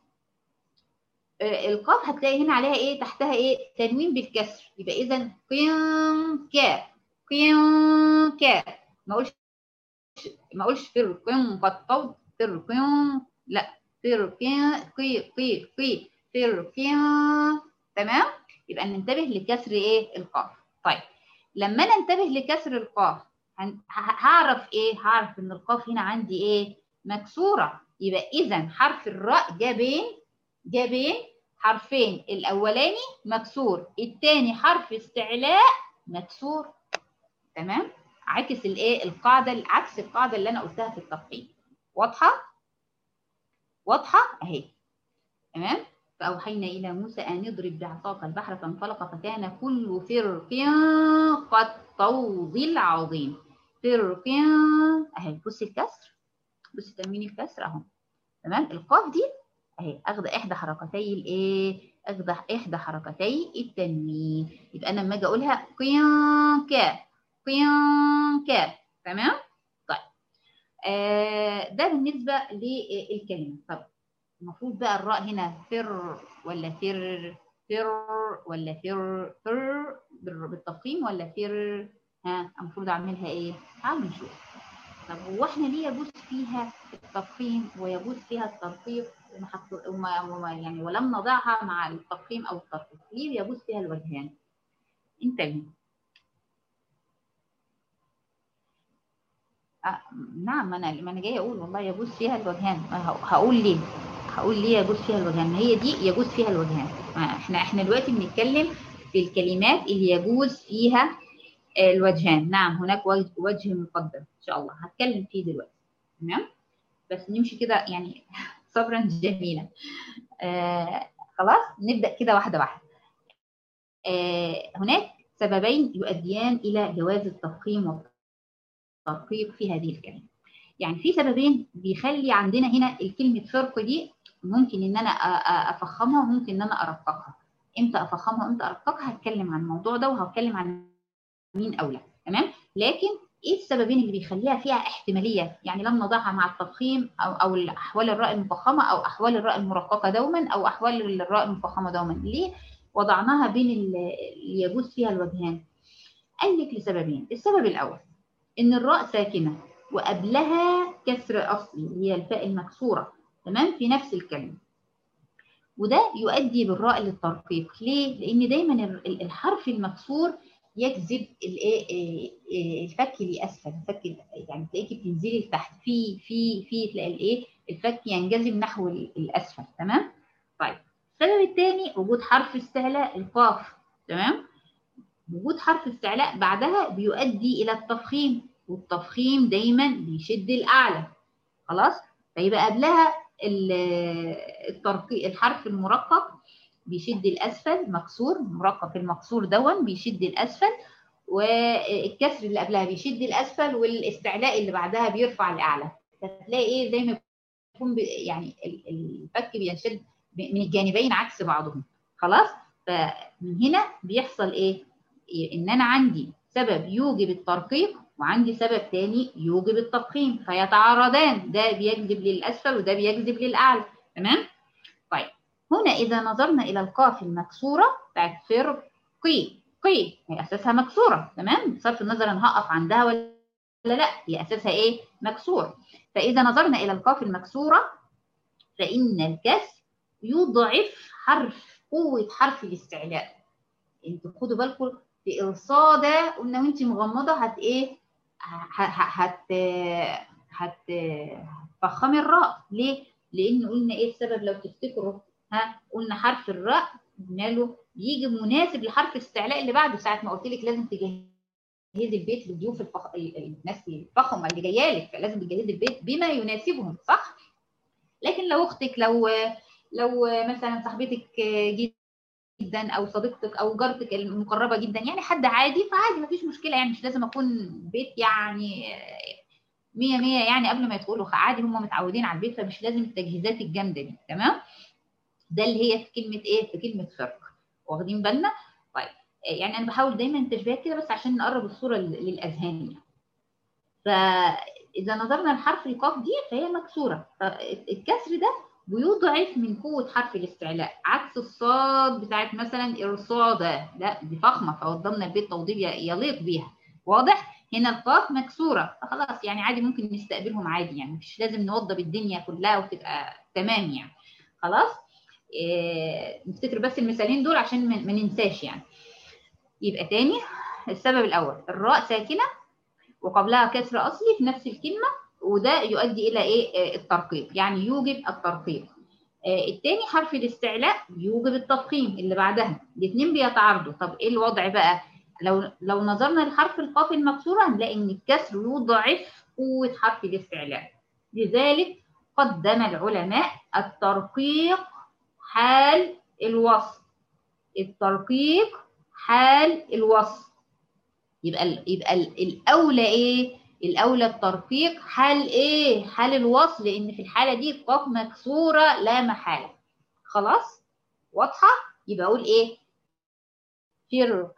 آه القاف هتلاقي هنا عليها ايه تحتها ايه تنوين بالكسر يبقى اذا قيم كا قيم كا ما اقولش ما اقولش فرقين قطوط فرقين لا فرقين قي قي قي فرقين تمام يبقى ننتبه لكسر ايه القاف طيب لما ننتبه لكسر القاف هعرف ايه هعرف ان القاف هنا عندي ايه مكسوره يبقى اذا حرف الراء جا بين جا بين حرفين الاولاني مكسور الثاني حرف استعلاء مكسور تمام عكس الايه القاعده عكس القاعده اللي انا قلتها في التفقيم واضحه واضحه اهي تمام فأوحينا إلى موسى أن اضرب بعصاك البحر فانفلق فكان كل فرق كالطود العظيم فرق أهي بصي الكسر بصي تنوين الكسر أهو تمام القاف دي أهي أخذ إحدى حركتي الإيه؟ أخذ إحدى حركتي التنوين يبقى أنا لما أجي أقولها قيان كا قيان كا تمام؟ طيب آه ده بالنسبة للكلمة طب المفروض بقى الراء هنا فر ولا فر فر ولا فر فر بالتفخيم ولا فر ها المفروض اعملها ايه تعالوا نشوف طب هو احنا ليه يجوز فيها التفخيم ويجوز فيها الترقيق وما, وما يعني ولم نضعها مع التفخيم او الترقيق ليه يجوز فيها الوجهان انتبهوا آه نعم ما انا ما انا جايه اقول والله يجوز فيها الوجهان هقول ليه هقول ليه يجوز فيها الوجهان هي دي يجوز فيها الوجهان احنا احنا دلوقتي بنتكلم في الكلمات اللي يجوز فيها الوجهان نعم هناك وجه مقدم ان شاء الله هتكلم فيه دلوقتي تمام بس نمشي كده يعني صبرا جميلا آه خلاص نبدا كده واحده واحده آه هناك سببين يؤديان الى جواز التفخيم والترقيق في هذه الكلمه يعني في سببين بيخلي عندنا هنا الكلمه فرق دي ممكن ان انا افخمها وممكن ان انا ارققها امتى افخمها وامتى ارققها هتكلم عن الموضوع ده وهتكلم عن مين اولى تمام لكن ايه السببين اللي بيخليها فيها احتماليه يعني لم نضعها مع التفخيم او او احوال الراء المفخمه او احوال الراء المرققه دوما او احوال الراء المفخمه دوما ليه وضعناها بين اللي يجوز فيها الوجهان قال لك لسببين السبب الاول ان الراء ساكنه وقبلها كسر اصلي هي الفاء المكسوره تمام في نفس الكلمه وده يؤدي بالراء للترقيق ليه لان دايما الحرف المكسور يجذب الايه الفك لاسفل الفك يعني تلاقيكي بتنزلي لتحت في في في تلاقي الايه الفك ينجذب نحو الاسفل تمام طيب السبب الثاني وجود حرف استعلاء القاف تمام وجود حرف استعلاء بعدها بيؤدي الى التفخيم والتفخيم دايما بيشد الاعلى خلاص فيبقى قبلها الترقيق الحرف المرقق بيشد الاسفل مكسور مرقق المكسور دون بيشد الاسفل والكسر اللي قبلها بيشد الاسفل والاستعلاء اللي بعدها بيرفع الاعلى فتلاقي ايه زي ما يكون يعني الفك بينشد من الجانبين عكس بعضهم خلاص فمن هنا بيحصل ايه ان انا عندي سبب يوجب الترقيق وعندي سبب تاني يوجب التفخيم فيتعارضان ده بيجذب للاسفل وده بيجذب للاعلى تمام طيب هنا اذا نظرنا الى القاف المكسوره بتاعت فرقي قي هي اساسها مكسوره تمام بصرف النظر انا هقف عندها ولا لا هي اساسها ايه مكسور فاذا نظرنا الى القاف المكسوره فان الكسر يضعف حرف قوه حرف الاستعلاء انتوا خدوا بالكم في ارصاده قلنا وانت مغمضه هت ايه هت هت هتفخمي الراء ليه لان قلنا ايه السبب لو تفتكروا ها قلنا حرف الراء قلنا له يجي مناسب لحرف الاستعلاء اللي بعده ساعه ما قلت لك لازم تجهزي البيت للضيوف الفخ... الناس الفخمه اللي جايه لك فلازم تجهزي البيت بما يناسبهم صح لكن لو اختك لو لو مثلا صاحبتك جدا او صديقتك او جارتك المقربه جدا يعني حد عادي فعادي مفيش مشكله يعني مش لازم اكون بيت يعني مية مية يعني قبل ما يدخلوا عادي هم متعودين على البيت فمش لازم التجهيزات الجامده دي تمام ده اللي هي في كلمه ايه في كلمه فرق واخدين بالنا طيب يعني انا بحاول دايما تشبيهات كده بس عشان نقرب الصوره للاذهان يعني فاذا نظرنا لحرف القاف دي فهي مكسوره فالكسر ده بيضعف من قوه حرف الاستعلاء عكس الصاد بتاعت مثلا ارصاده لا دي فخمه فوضمنا البيت توضيب يليق بيها واضح هنا القاف مكسوره فخلاص يعني عادي ممكن نستقبلهم عادي يعني مش لازم نوضب الدنيا كلها وتبقى تمام يعني خلاص إيه نفتكر بس المثالين دول عشان ما ننساش يعني يبقى تاني السبب الاول الراء ساكنه وقبلها كسر اصلي في نفس الكلمه وده يؤدي الى ايه الترقيق يعني يوجب الترقيق آه التاني حرف الاستعلاء يوجب التفخيم اللي بعدها الاثنين بيتعارضوا طب ايه الوضع بقى لو لو نظرنا لحرف القاف المكسوره هنلاقي ان الكسر يضعف قوه حرف الاستعلاء لذلك قدم العلماء الترقيق حال الوصل الترقيق حال الوصل يبقى ال يبقى ال الاولى ايه الاولى الترقيق حال ايه حال الوصل لان في الحاله دي القاف مكسوره لا محاله خلاص واضحه يبقى اقول ايه فرق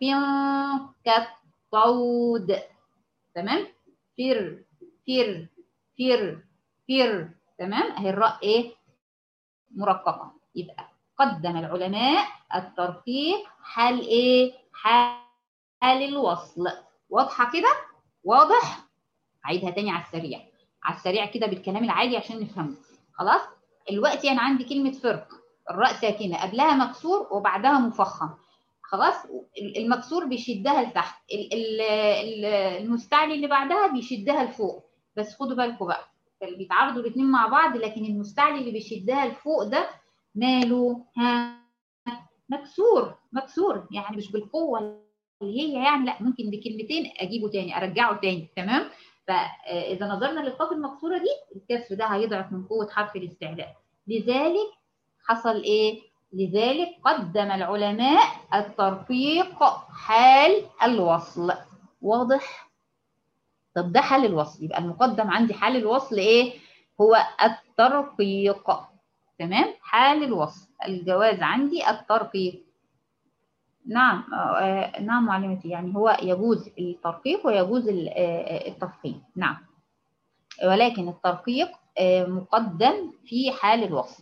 كالطود تمام فر فر فر فر تمام اهي الراء ايه مرققه يبقى قدم العلماء الترقيق حال ايه حال الوصل واضحه كده واضح عيدها تاني على السريع على السريع كده بالكلام العادي عشان نفهمه خلاص دلوقتي انا عندي كلمه فرق الراء ساكنه قبلها مكسور وبعدها مفخم خلاص المكسور بيشدها لتحت المستعلي اللي بعدها بيشدها لفوق بس خدوا بالكم بقى بيتعارضوا الاثنين مع بعض لكن المستعلي اللي بيشدها لفوق ده ماله ها مكسور مكسور يعني مش بالقوه اللي هي يعني لا ممكن بكلمتين اجيبه تاني ارجعه تاني تمام فاذا نظرنا للقاف المكسوره دي الكسر ده هيضعف من قوه حرف الاستعلاء لذلك حصل ايه لذلك قدم العلماء الترقيق حال الوصل واضح طب ده حال الوصل يبقى المقدم عندي حال الوصل ايه هو الترقيق تمام حال الوصل الجواز عندي الترقيق نعم آه نعم معلمتي يعني هو يجوز الترقيق ويجوز التفخيم نعم ولكن الترقيق آه مقدم في حال الوصل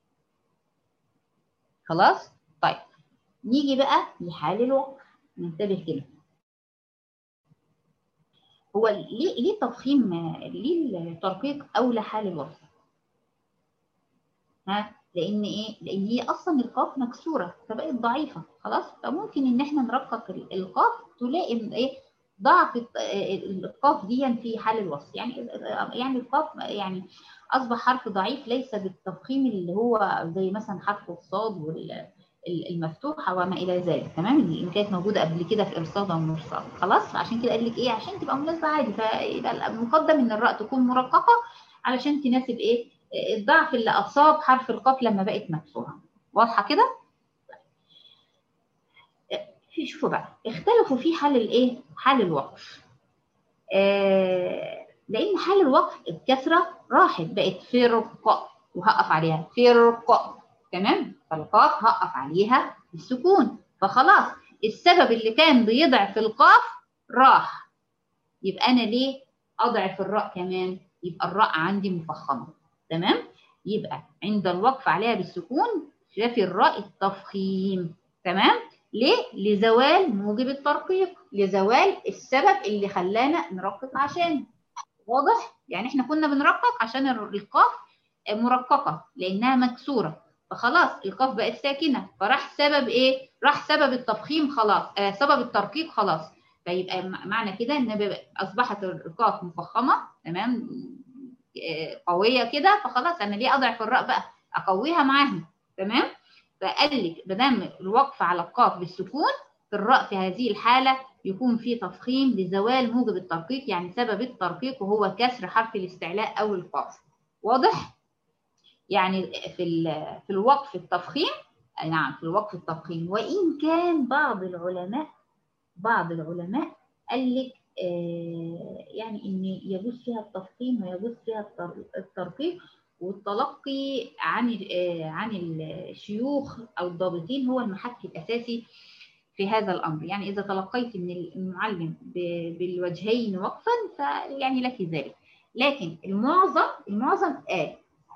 خلاص طيب نيجي بقى لحال الوقف ننتبه كده هو ليه ليه التفخيم ليه الترقيق اولى حال الوصف ها لان ايه لان هي اصلا القاف مكسوره فبقت ضعيفه خلاص فممكن ان احنا نرقق القاف تلاقي ايه ضعف القاف دي في حال الوصف يعني يعني القاف يعني اصبح حرف ضعيف ليس بالتفخيم اللي هو زي مثلا حرف الصاد والمفتوحه وما الى ذلك تمام اللي كانت موجوده قبل كده في ارصاد ومرصاد خلاص عشان كده قال لك ايه عشان تبقى مناسبه عادي فيبقى المقدم ان الراء تكون مرققه علشان تناسب ايه الضعف اللي اصاب حرف القاف لما بقت مكسوره واضحه كده شوفوا بقى اختلفوا في حال الايه حال الوقف آه لان حال الوقف الكسره راحت بقت فرق وهقف عليها فرق تمام فالقاف هقف عليها السكون فخلاص السبب اللي كان بيضعف القاف راح يبقى انا ليه اضعف الراء كمان يبقى الراء عندي مفخمه تمام يبقى عند الوقف عليها بالسكون في الراء التفخيم تمام ليه؟ لزوال موجب الترقيق لزوال السبب اللي خلانا نرقق عشان واضح؟ يعني احنا كنا بنرقق عشان القاف مرققة لأنها مكسورة فخلاص القاف بقت ساكنة فراح سبب ايه؟ راح سبب التفخيم خلاص آه سبب الترقيق خلاص فيبقى معنى كده ان اصبحت القاف مفخمة تمام آه قوية كده فخلاص انا ليه اضعف الراء بقى؟ اقويها معاهم تمام؟ فقال لك ما دام الوقف على القاف بالسكون في الراء في هذه الحالة يكون في تفخيم لزوال موجب الترقيق يعني سبب الترقيق وهو كسر حرف الاستعلاء أو القاف واضح؟ يعني في في الوقف التفخيم نعم في الوقف التفخيم وإن كان بعض العلماء بعض العلماء قال لك آه يعني إن يجوز فيها التفخيم ويجوز فيها الترقيق والتلقي عن عن الشيوخ او الضابطين هو المحك الاساسي في هذا الامر يعني اذا تلقيت من المعلم بالوجهين وقفا فيعني لك ذلك لكن المعظم المعظم قال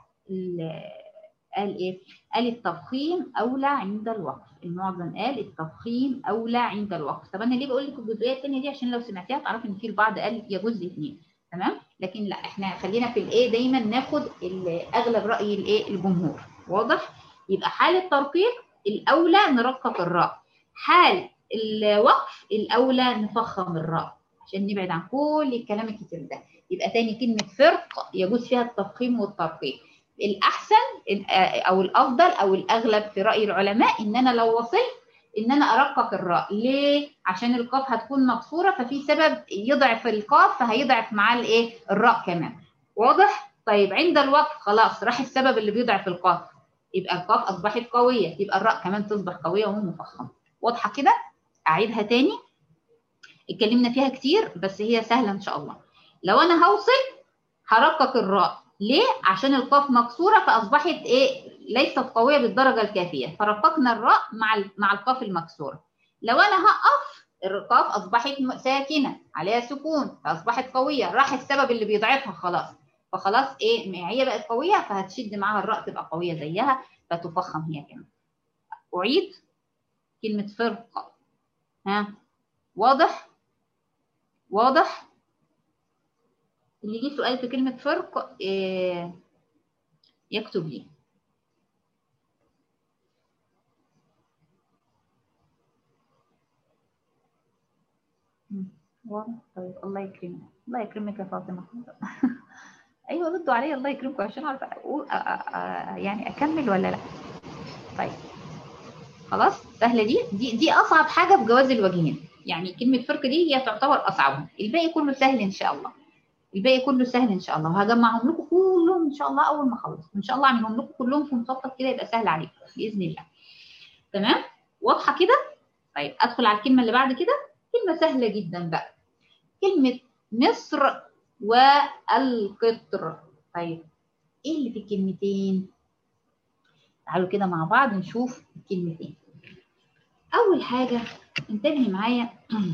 قال ايه قال التفخيم اولى عند الوقف المعظم قال التفخيم اولى عند الوقف طب انا ليه بقول لك الجزئيه الثانيه دي عشان لو سمعتيها تعرفي ان في البعض قال يجوز الاثنين تمام لكن لا احنا خلينا في الايه دايما ناخد اغلب راي الايه الجمهور واضح يبقى حال الترقيق الاولى نرقق الراء حال الوقف الاولى نفخم الراء عشان نبعد عن كل الكلام الكتير ده يبقى تاني كلمه فرق يجوز فيها التفخيم والترقيق الاحسن او الافضل او الاغلب في راي العلماء ان انا لو وصلت ان انا ارقق الراء ليه عشان القاف هتكون مكسوره ففي سبب يضعف القاف فهيضعف معاه الايه الراء كمان واضح طيب عند الوقف خلاص راح السبب اللي بيضعف القاف يبقى القاف اصبحت قويه يبقى الراء كمان تصبح قويه ومفخمه واضحه كده اعيدها تاني اتكلمنا فيها كتير بس هي سهله ان شاء الله لو انا هوصل هرقق الراء ليه عشان القاف مكسوره فاصبحت ايه ليست قويه بالدرجه الكافيه فرققنا الراء مع مع القاف المكسوره لو انا هقف القاف اصبحت ساكنه عليها سكون فاصبحت قويه راح السبب اللي بيضعفها خلاص فخلاص ايه هي بقت قويه فهتشد معاها الراء تبقى قويه زيها فتفخم هي كمان اعيد كلمه فرق ها واضح واضح اللي يجي سؤال في كلمه فرق إيه يكتب لي طيب الله يكرمك الله يكرمك يا فاطمه ايوه ردوا عليا الله يكرمكم عشان اعرف اقول يعني اكمل ولا لا طيب خلاص سهله دي دي دي اصعب حاجه في جواز الوجهين يعني كلمه فرق دي هي تعتبر اصعبهم الباقي كله سهل ان شاء الله الباقي كله سهل ان شاء الله وهجمعهم لكم كلهم ان شاء الله اول ما اخلص ان شاء الله اعملهم لكم كلهم في مصفف كده يبقى سهل عليكم باذن الله تمام واضحه كده طيب ادخل على الكلمه اللي بعد كده كلمة سهلة جدا بقى كلمة مصر والقطر طيب ايه اللي في الكلمتين تعالوا كده مع بعض نشوف الكلمتين اول حاجة انتبهي معايا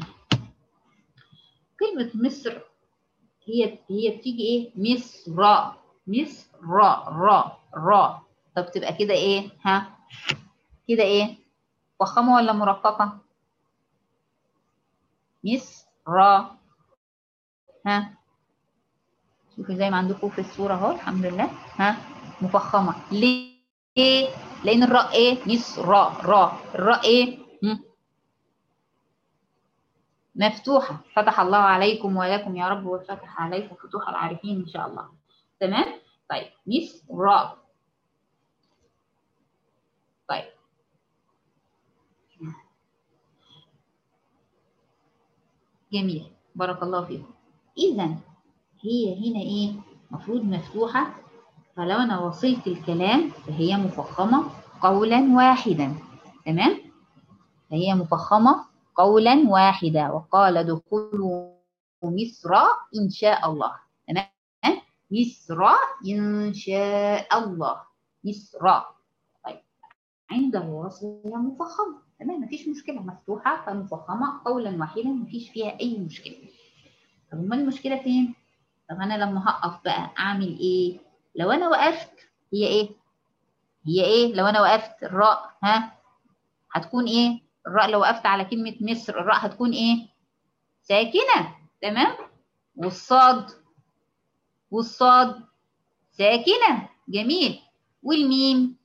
كلمة مصر هي هي بتيجي ايه مصر مصر را را طب تبقى كده ايه ها كده ايه فخمة ولا مرققة مصر ها شوفوا زي ما عندكم في الصورة اهو الحمد لله ها مفخمة ليه؟ لأن الراء إيه؟ مصر را الراء إيه؟ مفتوحة فتح الله عليكم ولكم يا رب وفتح عليكم فتوح العارفين إن شاء الله تمام؟ طيب مصر طيب جميل بارك الله فيكم إذا هي هنا إيه؟ مفروض مفتوحة فلو أنا وصلت الكلام فهي مفخمة قولا واحدا تمام؟ فهي مفخمة قولا واحدا وقال دخلوا مصر إن شاء الله تمام؟ مصر إن شاء الله مصر طيب عند الوصل هي مفخمة تمام مفيش مشكله مفتوحه فمفخمه قولا واحدا مفيش فيها اي مشكله طب امال المشكله فين طب انا لما هقف بقى اعمل ايه لو انا وقفت هي ايه هي ايه لو انا وقفت الراء ها هتكون ايه الراء لو وقفت على كلمة مصر الراء هتكون ايه ساكنة تمام والصاد والصاد ساكنة جميل والميم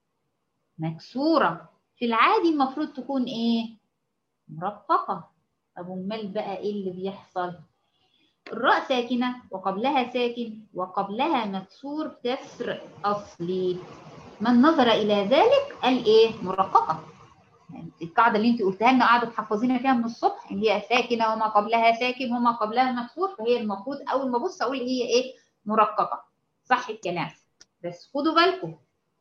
مكسورة في العادي المفروض تكون ايه مرققة طب امال بقى ايه اللي بيحصل الراء ساكنة وقبلها ساكن وقبلها مكسور كسر أصلي من نظر إلى ذلك قال إيه مرققة يعني القاعدة اللي أنت قلتها لنا قاعدة تحفظينا فيها من الصبح اللي هي ساكنة وما قبلها ساكن وما قبلها مكسور فهي المفروض أول ما أبص أقول هي إيه مرققة صح الكلام بس خدوا بالكم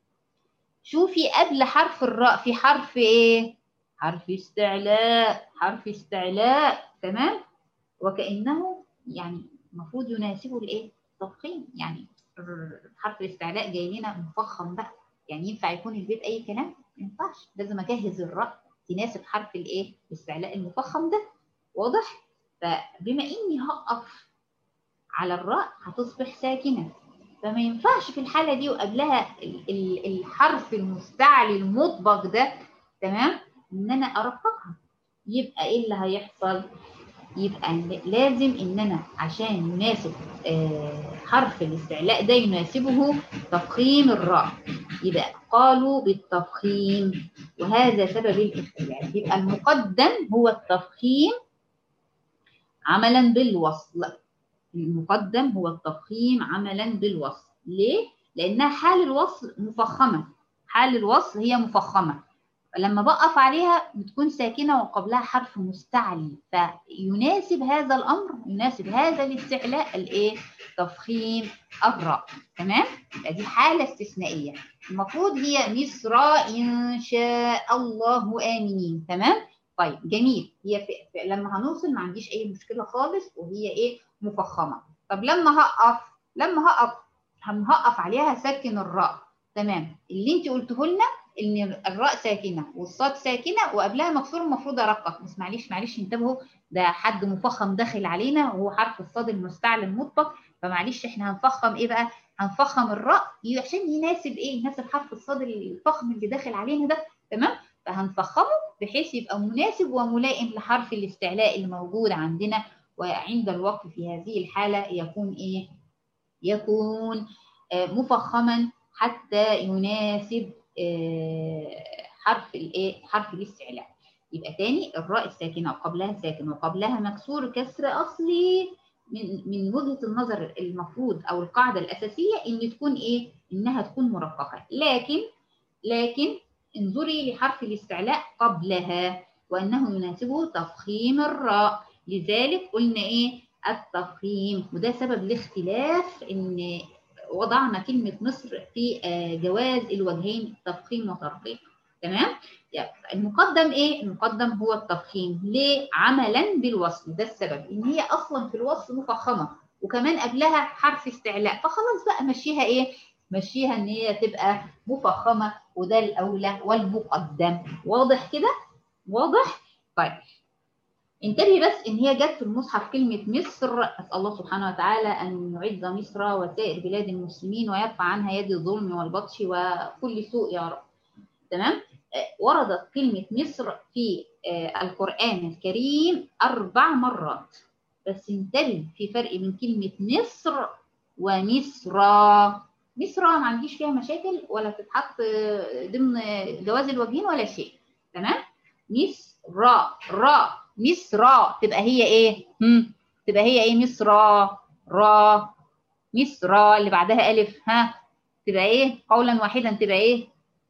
شوفي قبل حرف الراء في حرف إيه حرف استعلاء حرف استعلاء تمام وكأنه يعني المفروض يناسبه الايه؟ التفخيم يعني حرف الاستعلاء جاي لنا مفخم بقى يعني ينفع يكون البيت اي كلام؟ ما ينفعش لازم اجهز الراء تناسب حرف الايه؟ الاستعلاء المفخم ده واضح؟ فبما اني هقف على الراء هتصبح ساكنه فما ينفعش في الحاله دي وقبلها الحرف المستعلي المطبق ده تمام؟ ان انا ارققها يبقى ايه اللي هيحصل؟ يبقى لازم ان انا عشان يناسب حرف الاستعلاء ده يناسبه تفخيم الراء يبقى قالوا بالتفخيم وهذا سبب الاختلاف يبقى المقدم هو التفخيم عملا بالوصل المقدم هو التفخيم عملا بالوصل ليه؟ لأنها حال الوصل مفخمة حال الوصل هي مفخمة لما بقف عليها بتكون ساكنة وقبلها حرف مستعلي فيناسب هذا الأمر يناسب هذا الاستعلاء الإيه؟ تفخيم الراء تمام؟ دي حالة استثنائية المفروض هي مصر إن شاء الله آمنين تمام؟ طيب جميل هي في في لما هنوصل ما عنديش أي مشكلة خالص وهي إيه؟ مفخمة طب لما هقف لما هقف هقف عليها ساكن الراء تمام اللي انت قلته لنا ان الراء ساكنه والصاد ساكنه وقبلها مكسور المفروض ارقق بس معلش معلش انتبهوا ده حد مفخم داخل علينا وهو حرف الصاد المستعلى المطبق فمعلش احنا هنفخم ايه بقى؟ هنفخم الراء عشان يناسب ايه؟ يناسب حرف الصاد الفخم اللي داخل علينا ده تمام؟ فهنفخمه بحيث يبقى مناسب وملائم لحرف الاستعلاء اللي موجود عندنا وعند الوقف في هذه الحاله يكون ايه؟ يكون مفخما حتى يناسب حرف الايه حرف الاستعلاء يبقى تاني الراء الساكنه وقبلها ساكن وقبلها مكسور كسر اصلي من من وجهه النظر المفروض او القاعده الاساسيه ان تكون ايه انها تكون مرققه لكن لكن انظري لحرف الاستعلاء قبلها وانه يناسبه تفخيم الراء لذلك قلنا ايه التفخيم وده سبب الاختلاف ان وضعنا كلمة مصر في جواز الوجهين تفخيم وترقيق تمام المقدم ايه المقدم هو التفخيم ليه عملا بالوصل ده السبب ان هي اصلا في الوصل مفخمه وكمان قبلها حرف استعلاء فخلاص بقى مشيها ايه مشيها ان هي تبقى مفخمه وده الاولى والمقدم واضح كده واضح طيب انتبهي بس ان هي جت في المصحف كلمه مصر اسال الله سبحانه وتعالى ان يعز مصر وسائر بلاد المسلمين ويرفع عنها يد الظلم والبطش وكل سوء يا رب تمام وردت كلمه مصر في القران الكريم اربع مرات بس انتبه في فرق بين كلمه مصر ومصر مصر ما عنديش فيها مشاكل ولا تتحط ضمن جواز الوجهين ولا شيء تمام مصر را مصر تبقى هي ايه هم تبقى هي ايه مصر را مصر اللي بعدها الف ها تبقى ايه قولا واحدا تبقى ايه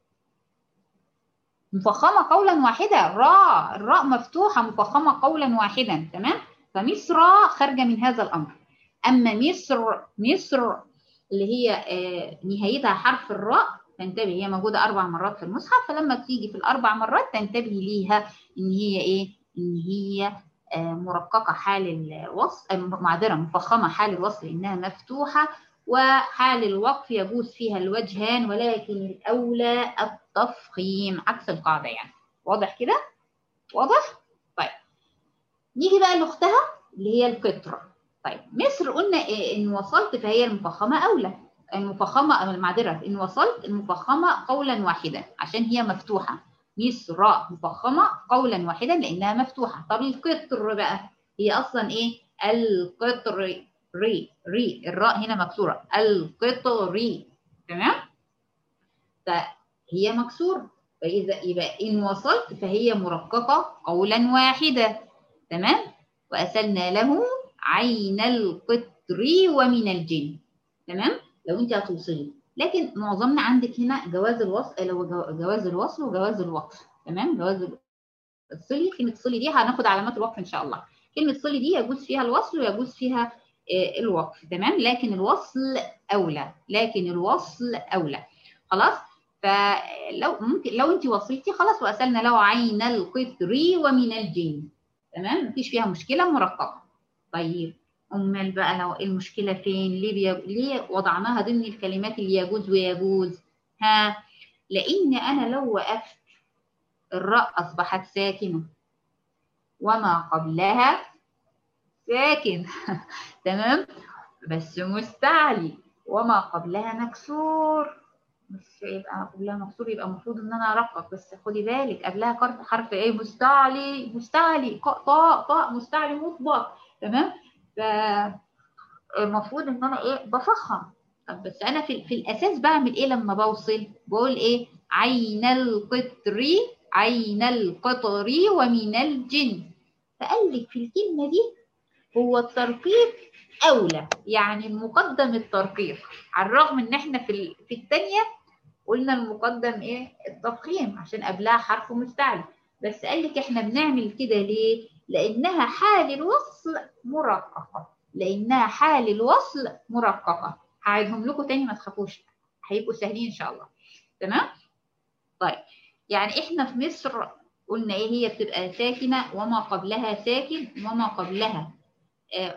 مفخمه قولا واحدا را الراء مفتوحه مفخمه قولا واحدا تمام فمصر خارجه من هذا الامر اما مصر مصر اللي هي آه نهايتها حرف الراء تنتبه هي موجوده اربع مرات في المصحف فلما تيجي في الاربع مرات تنتبهي ليها ان هي ايه ان هي مرققه حال الوصل معذره مفخمه حال الوصل انها مفتوحه وحال الوقف يجوز فيها الوجهان ولكن الاولى التفخيم عكس القاعده يعني واضح كده واضح طيب نيجي بقى لاختها اللي هي القطر طيب مصر قلنا إيه ان وصلت فهي المفخمه اولى المفخمه المعذره ان وصلت المفخمه قولا واحدا عشان هي مفتوحه مصر مفخمة قولا واحدا لأنها مفتوحة طب القطر بقى هي أصلا إيه القطر ري ري الراء هنا مكسورة القطري تمام فهي مكسورة فإذا يبقى إن وصلت فهي مرققة قولا واحدا تمام وأسلنا له عين القطر ومن الجن تمام لو أنت هتوصلي لكن معظمنا عندك هنا جواز الوصل لو جواز الوصل وجواز الوقف تمام جواز الصلي كلمة الصلي دي هناخد علامات الوقف إن شاء الله كلمة صلي دي يجوز فيها الوصل ويجوز فيها الوقف تمام لكن الوصل أولى لكن الوصل أولى خلاص فلو ممكن لو انت وصلتي خلاص وأسألنا له عين القطر ومن الجن تمام مفيش فيها مشكلة مرققة طيب امال بقى لو المشكله فين ليه بي... ليه وضعناها ضمن الكلمات اللي يجوز ويجوز ها لان انا لو وقفت الراء اصبحت ساكنه وما قبلها ساكن تمام بس مستعلي وما قبلها مكسور مش يبقى قبلها مكسور يبقى المفروض ان انا ارقق بس خدي بالك قبلها حرف ايه مستعلي مستعلي طاء طاء مستعلي مطبق تمام فالمفروض ان انا ايه بفخم طب بس انا في, في الاساس بعمل ايه لما بوصل بقول ايه عين القطر عين القطر ومن الجن فقال لك في الكلمه دي هو الترقيق اولى يعني المقدم الترقيق على الرغم ان احنا في في الثانيه قلنا المقدم ايه التفخيم عشان قبلها حرف مستعلي بس قال لك احنا بنعمل كده ليه لانها حال الوصل مرققه لانها حال الوصل مرققه هعيدهم لكم تاني ما تخافوش هيبقوا سهلين ان شاء الله تمام طيب يعني احنا في مصر قلنا ايه هي بتبقى ساكنه وما قبلها ساكن وما قبلها آآ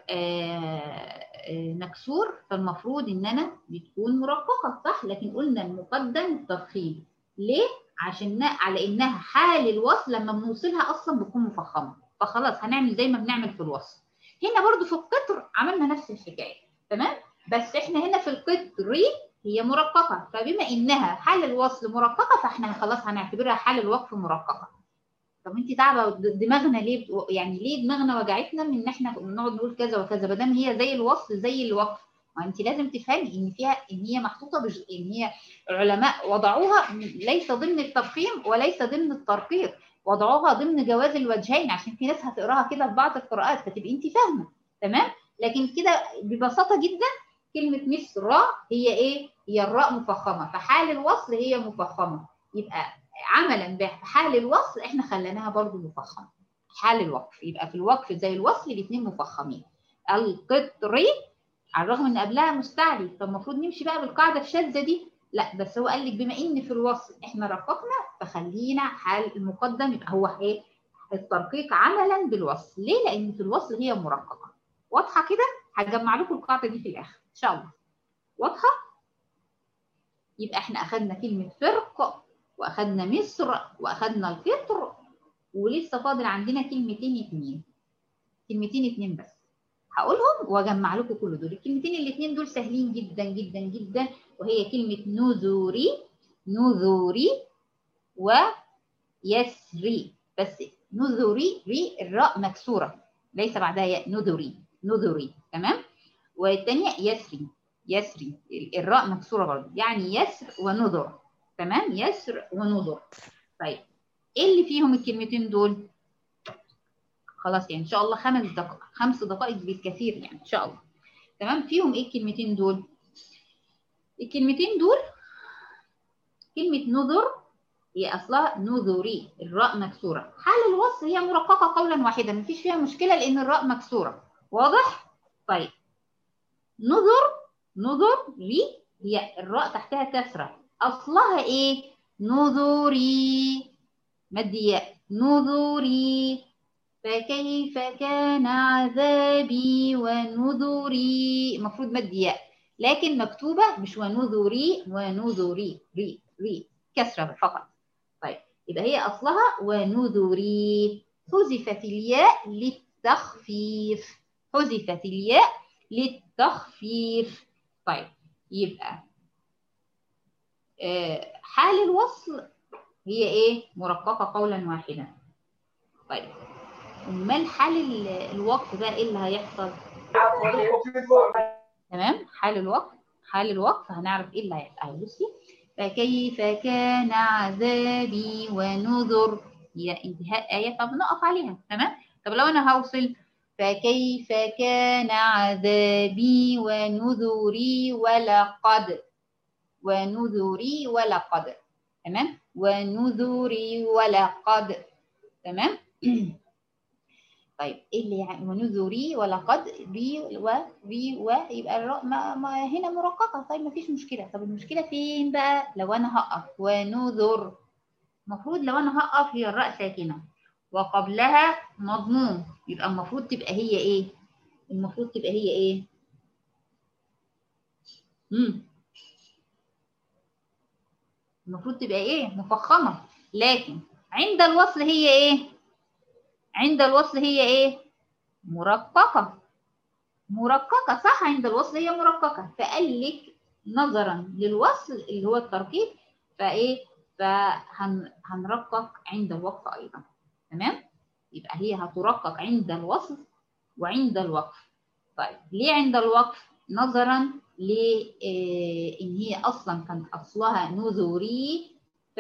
آآ مكسور فالمفروض ان انا بتكون مرققه صح لكن قلنا المقدم التفخيم ليه عشان على انها حال الوصل لما بنوصلها اصلا بتكون مفخمه فخلاص هنعمل زي ما بنعمل في الوصل هنا برضو في القطر عملنا نفس الحكايه تمام بس احنا هنا في القطر هي مرققه فبما انها حال الوصل مرققه فاحنا خلاص هنعتبرها حال الوقف مرققه طب انت تعبه دماغنا ليه يعني ليه دماغنا وجعتنا من ان احنا بنقعد نقول كذا وكذا ما دام هي زي الوصل زي الوقف ما انت لازم تفهمي ان فيها ان هي محطوطه بج... ان هي العلماء وضعوها ليس ضمن التفخيم وليس ضمن الترقيق وضعوها ضمن جواز الوجهين عشان في ناس هتقراها كده في بعض القراءات فتبقي انت فاهمه تمام لكن كده ببساطه جدا كلمه مصر هي ايه هي الراء مفخمه فحال الوصل هي مفخمه يبقى عملا بحال الوصل احنا خليناها برضو مفخمه حال الوقف يبقى في الوقف زي الوصل الاثنين مفخمين القطري على الرغم ان قبلها مستعلي فالمفروض نمشي بقى بالقاعده الشاذه دي لا بس هو قال لك بما ان في الوصل احنا رققنا فخلينا حال المقدم يبقى هو ايه الترقيق عملا بالوصل ليه لان في الوصل هي مرققه واضحه كده هجمع لكم القاعده دي في الاخر ان شاء الله واضحه يبقى احنا اخذنا كلمه فرق واخذنا مصر واخذنا الفطر ولسه فاضل عندنا كلمتين اتنين كلمتين اتنين بس هقولهم واجمع لكم كل دول الكلمتين الاثنين دول سهلين جدا جدا جدا وهي كلمه نذوري نذوري ويسري بس نذوري ري الراء مكسوره ليس بعدها ياء نذوري نذوري تمام والثانيه يسري يسري الراء مكسوره برضه يعني يسر ونذر تمام يسر ونذر طيب ايه اللي فيهم الكلمتين دول خلاص يعني ان شاء الله خمس دقائق خمس دقائق بالكثير يعني ان شاء الله تمام فيهم ايه الكلمتين دول الكلمتين دول كلمة نذر هي أصلها نذري الراء مكسورة حال الوصل هي مرققة قولا واحدا مفيش فيها مشكلة لأن الراء مكسورة واضح؟ طيب نذر نذر لي هي الراء تحتها كسرة أصلها إيه؟ نذري مد ياء نذري فكيف كان عذابي ونذري المفروض مد ياء لكن مكتوبة مش ونذري ونذري ري ري كسرة فقط طيب يبقى هي أصلها ونذري حذفت الياء للتخفيف حذفت الياء للتخفيف طيب يبقى حال الوصل هي ايه مرققه قولا واحدا طيب امال حال ال- الوقف بقى ايه اللي هيحصل تمام حال الوقف حال الوقف هنعرف ايه اللي هيحصل أهي بصي فكيف كان عذابي ونذر هي انتهاء آية فبنقف عليها تمام طب لو أنا هوصل فكيف كان عذابي ونذري ولقد ونذري ولقد تمام ونذري ولقد تمام طيب ايه اللي يعني ونذري ولقد بي و بي و يبقى الراء ما, ما هنا مرققه طيب ما فيش مشكله طب المشكله فين بقى لو انا هقف ونذر المفروض لو انا هقف هي الراء ساكنه وقبلها مضموم يبقى المفروض تبقى هي ايه المفروض تبقى هي ايه امم المفروض تبقى ايه مفخمه لكن عند الوصل هي ايه عند الوصل هي ايه مرققه مرققه صح عند الوصل هي مرققه فقال لك نظرا للوصل اللي هو الترقيق فايه فهنرقق عند الوقف ايضا تمام يبقى هي هترقق عند الوصل وعند الوقف طيب ليه عند الوقف نظرا لان هي اصلا كانت اصلها نذوري ف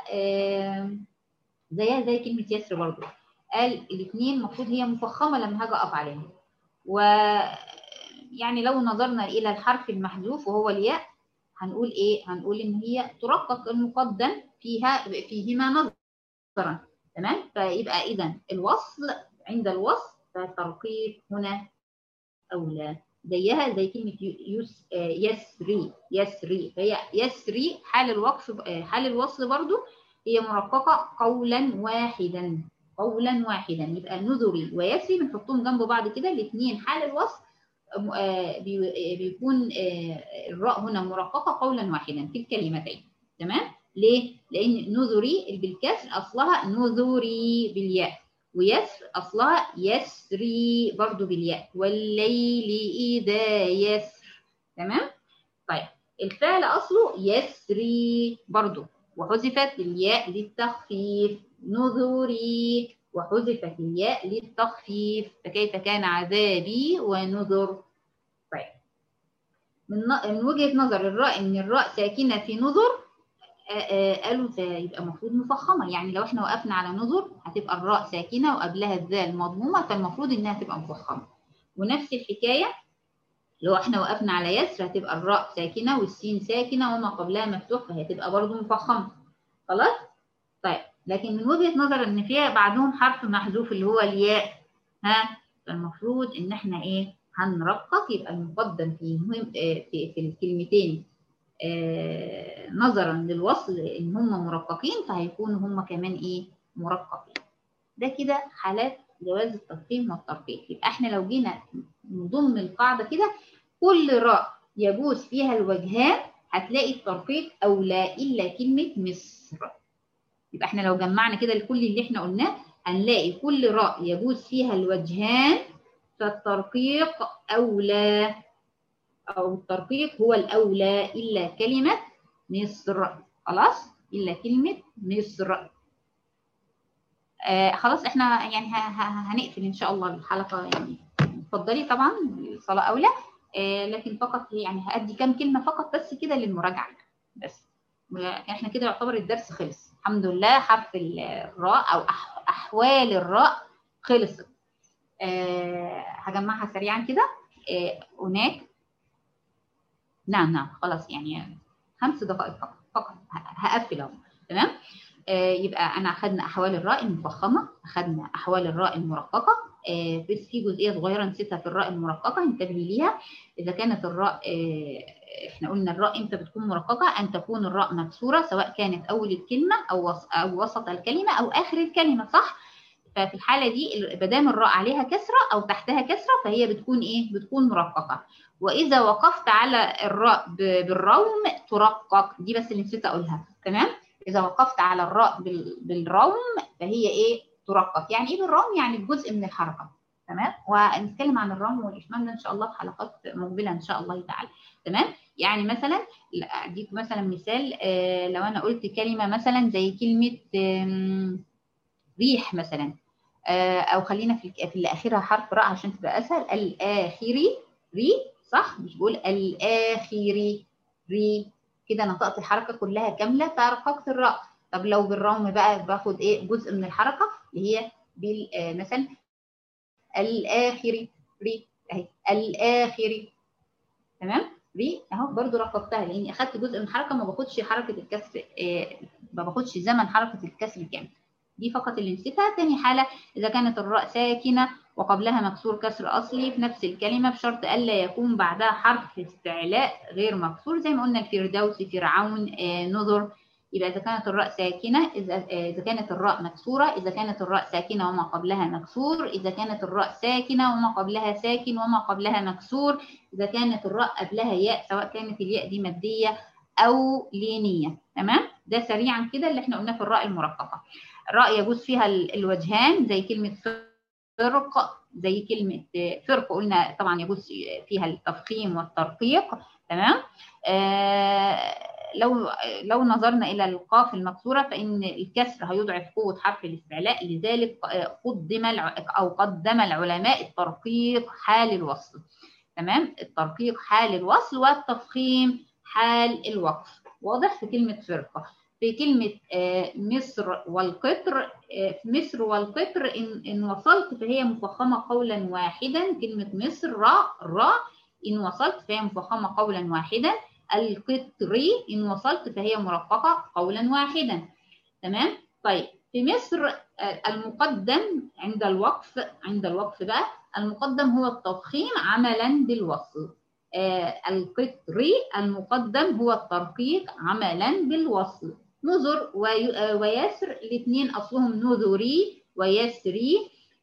زيها زي كلمه يسر برضو قال الاثنين المفروض هي مفخمه لما هاجي اقف عليها و يعني لو نظرنا الى الحرف المحذوف وهو الياء هنقول ايه هنقول ان هي ترقق المقدم فيها فيهما نظرا تمام فيبقى اذا الوصل عند الوصل فالترقيق هنا اولى زيها زي كلمه يس يسري يسري فهي يسري حال الوقف حال الوصل برضو هي مرققه قولا واحدا قولا واحدا يبقى نذري ويسري بنحطهم جنب بعض كده الاثنين حال الوصل بيكون الراء هنا مرققه قولا واحدا في الكلمتين تمام ليه لان نذري بالكسر اصلها نذري بالياء ويسر اصلها يسري برضو بالياء والليل اذا يسر تمام طيب الفعل اصله يسري برضو وحذفت الياء للتخفيف نذري وحذفت الياء للتخفيف فكيف كان عذابي ونذر طيب من من وجهه نظر الراء ان الراء ساكنه في نذر قالوا يبقى المفروض مفخمه يعني لو احنا وقفنا على نذر هتبقى الراء ساكنه وقبلها الذال مضمومه فالمفروض انها تبقى مفخمه ونفس الحكايه لو احنا وقفنا على يسر هتبقى الراء ساكنه والسين ساكنه وما قبلها مفتوح فهتبقى برضو مفخمه خلاص طيب لكن من وجهه نظر ان فيها بعدهم حرف محذوف اللي هو الياء ها فالمفروض ان احنا ايه هنرقق يبقى المقدم في مهم في, في الكلمتين آه نظرا للوصل ان هم مرققين فهيكونوا هم كمان ايه مرققين ده كده حالات جواز التفخيم والترقيق يبقى احنا لو جينا نضم القاعده كده كل راء يجوز فيها الوجهان هتلاقي الترقيق اولى الا كلمه مصر يبقى احنا لو جمعنا كده لكل اللي احنا قلناه هنلاقي كل راء يجوز فيها الوجهان فالترقيق اولى او الترقيق هو الاولى الا كلمه مصر خلاص الا كلمه مصر آه خلاص احنا يعني هنقفل ان شاء الله الحلقه يعني اتفضلي طبعا الصلاه اولى آه لكن فقط يعني هادي كام كلمه فقط بس كده للمراجعه بس احنا كده يعتبر الدرس خلص الحمد لله حرف الراء او احوال الراء خلصت آه هجمعها سريعا كده آه هناك نعم نعم خلاص يعني خمس دقائق فقط فقط هقفل اهو تمام آه يبقى انا اخذنا احوال الراء المفخمه اخذنا احوال الراء المرققه آه بس في جزئيه صغيره نسيتها في الراء المرققه انتبهي ليها اذا كانت الراء آه احنا قلنا الراء امتى بتكون مرققه ان تكون الراء مكسوره سواء كانت اول الكلمه او او وسط الكلمه او اخر الكلمه صح ففي الحاله دي ما دام الراء عليها كسره او تحتها كسره فهي بتكون ايه بتكون مرققه واذا وقفت على الراء بالروم ترقق دي بس اللي نسيت اقولها تمام اذا وقفت على الراء بالروم فهي ايه ترقق يعني ايه بالروم يعني بجزء من الحركه تمام وهنتكلم عن الرم والاشمام ده ان شاء الله في حلقات مقبله ان شاء الله تعالى تمام يعني مثلا اديك مثلا مثال آه لو انا قلت كلمه مثلا زي كلمه ريح مثلا آه او خلينا في في اللي اخرها حرف راء عشان تبقى اسهل الاخري ري صح مش بقول الاخري ري كده نطقت الحركه كلها كامله فارققت الراء طب لو بالرغم بقى باخد ايه جزء من الحركه اللي هي بال آه مثلا الاخري ري اهي الاخري تمام ري اهو برضو رققتها لاني اخدت جزء من الحركه ما باخدش حركه الكسر آه ما باخدش زمن حركه الكسر كامل دي فقط اللي نسيتها تاني حاله اذا كانت الراء ساكنه وقبلها مكسور كسر اصلي في نفس الكلمه بشرط الا يكون بعدها حرف استعلاء غير مكسور زي ما قلنا الفردوس فرعون آه نذر يبقى إذا كانت الراء ساكنة إذا إذا كانت الراء مكسورة إذا كانت الراء ساكنة وما قبلها مكسور إذا كانت الراء ساكنة وما قبلها ساكن وما قبلها مكسور إذا كانت الراء قبلها ياء سواء كانت الياء دي مادية أو لينية تمام ده سريعا كده اللي احنا قلناه في الراء المرققة الراء يجوز فيها الوجهان زي كلمة فرق زي كلمة فرق قلنا طبعا يجوز فيها التفخيم والترقيق تمام آه لو لو نظرنا الى القاف المكسوره فان الكسر هيضعف قوه حرف الاستعلاء لذلك قدم او قدم العلماء الترقيق حال الوصل تمام الترقيق حال الوصل والتفخيم حال الوقف واضح في كلمه فرقه في كلمة مصر والقطر في مصر والقطر إن, إن وصلت فهي مفخمة قولا واحدا كلمة مصر راء راء إن وصلت فهي مفخمة قولا واحدا القطري إن وصلت فهي مرققة قولا واحدا تمام طيب في مصر المقدم عند الوقف عند الوقف بقى المقدم هو التفخيم عملا بالوصل آه القطري المقدم هو الترقيق عملا بالوصل نذر ويسر الاثنين اصلهم نذري ويسري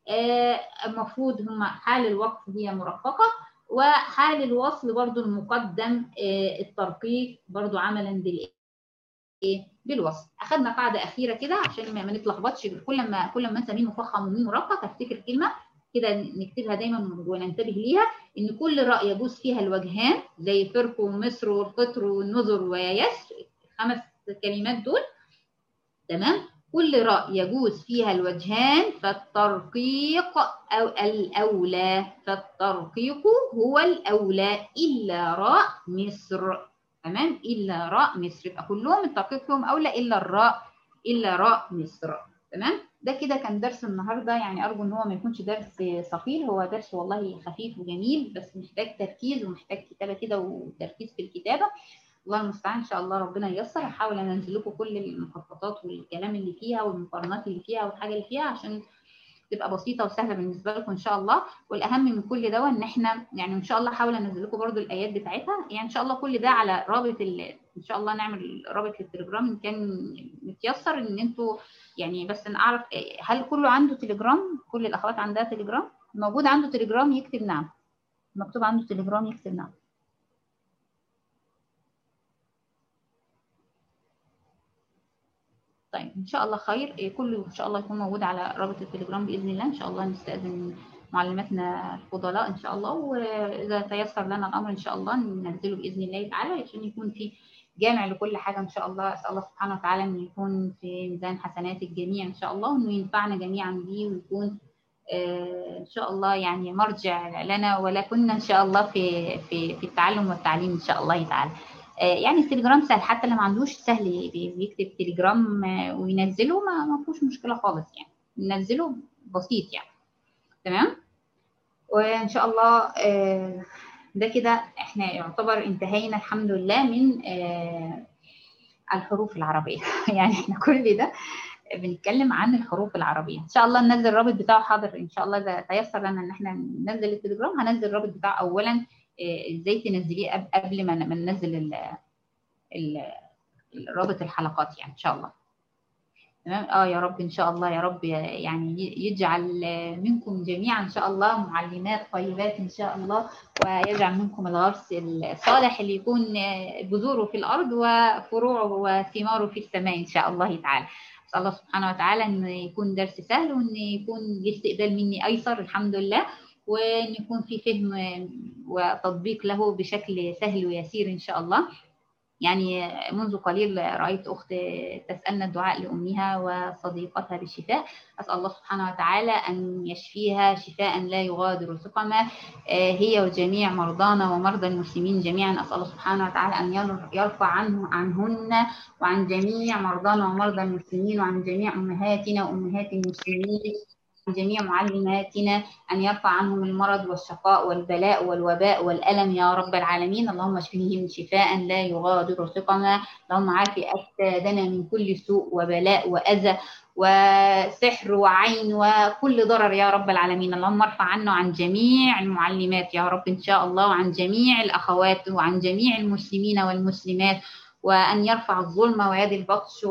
المفروض آه هما حال الوقف هي مرققه وحال الوصل برضو المقدم الترقيق برضو عملا بالايه بالوصل اخذنا قاعده اخيره كده عشان ما نتلخبطش كل ما كل ما نسميه مفخم ومين مرقق افتكر كلمه كده نكتبها دايما وننتبه ليها ان كل راء يجوز فيها الوجهان زي فرق ومصر والقطر والنذر ويسر خمس كلمات دول تمام كل راء يجوز فيها الوجهان فالترقيق أو الأولى فالترقيق هو الأولى إلا راء مصر تمام إلا راء مصر يبقى كلهم الترقيق فيهم أولى إلا الراء إلا راء مصر تمام ده كده كان درس النهارده يعني أرجو إن هو ما يكونش درس ثقيل هو درس والله خفيف وجميل بس محتاج تركيز ومحتاج كتابة كده وتركيز في الكتابة الله المستعان ان شاء الله ربنا ييسر هحاول انزل لكم كل المخططات والكلام اللي فيها والمقارنات اللي فيها والحاجه اللي فيها عشان تبقى بسيطه وسهله بالنسبه لكم ان شاء الله والاهم من كل ده ان احنا يعني ان شاء الله احاول انزل لكم برده الايات بتاعتها يعني ان شاء الله كل ده على رابط ان شاء الله نعمل رابط للتليجرام ان كان متيسر ان انتوا يعني بس نعرف هل كله عنده تليجرام كل الاخوات عندها تليجرام موجود عنده تليجرام يكتب نعم مكتوب عنده تليجرام يكتب نعم طيب ان شاء الله خير كله ان شاء الله يكون موجود على رابط التليجرام باذن الله ان شاء الله نستاذن معلماتنا الفضلاء ان شاء الله واذا تيسر لنا الامر ان شاء الله ننزله باذن الله تعالى عشان يكون في جامع لكل حاجه ان شاء الله اسال الله سبحانه وتعالى ان يكون في ميزان حسنات الجميع ان شاء الله وانه ينفعنا جميعا بيه ويكون ان شاء الله يعني مرجع لنا ولكن ان شاء الله في في في التعلم والتعليم ان شاء الله تعالى يعني التليجرام سهل حتى اللي ما عندوش سهل بيكتب تليجرام وينزله ما ما فيهوش مشكله خالص يعني ننزله بسيط يعني تمام وان شاء الله ده كده احنا يعتبر انتهينا الحمد لله من الحروف العربيه يعني احنا كل ده بنتكلم عن الحروف العربيه ان شاء الله ننزل الرابط بتاعه حاضر ان شاء الله اذا تيسر لنا ان احنا ننزل التليجرام هنزل الرابط بتاعه اولا ازاي تنزليه قبل ما ننزل ال ال رابط الحلقات يعني ان شاء الله تمام اه يا رب ان شاء الله يا رب يعني يجعل منكم جميعا ان شاء الله معلمات طيبات ان شاء الله ويجعل منكم الغرس الصالح اللي يكون بذوره في الارض وفروعه وثماره في السماء ان شاء الله تعالى أسأل الله سبحانه وتعالى أن يكون درس سهل وأن يكون الاستقبال مني أيسر الحمد لله وأن يكون في فهم وتطبيق له بشكل سهل ويسير إن شاء الله يعني منذ قليل رأيت أخت تسألنا الدعاء لأمها وصديقتها بالشفاء أسأل الله سبحانه وتعالى أن يشفيها شفاء لا يغادر سقما هي وجميع مرضانا ومرضى المسلمين جميعا أسأل الله سبحانه وتعالى أن يرفع عنه عنهن وعن جميع مرضانا ومرضى المسلمين وعن جميع أمهاتنا وأمهات المسلمين جميع معلماتنا أن يرفع عنهم المرض والشقاء والبلاء والوباء والألم يا رب العالمين اللهم اشفهم شفاء لا يغادر سقما اللهم عاف أجسادنا من كل سوء وبلاء وأذى وسحر وعين وكل ضرر يا رب العالمين اللهم ارفع عنه عن جميع المعلمات يا رب إن شاء الله وعن جميع الأخوات وعن جميع المسلمين والمسلمات وأن يرفع الظلم ويد البطش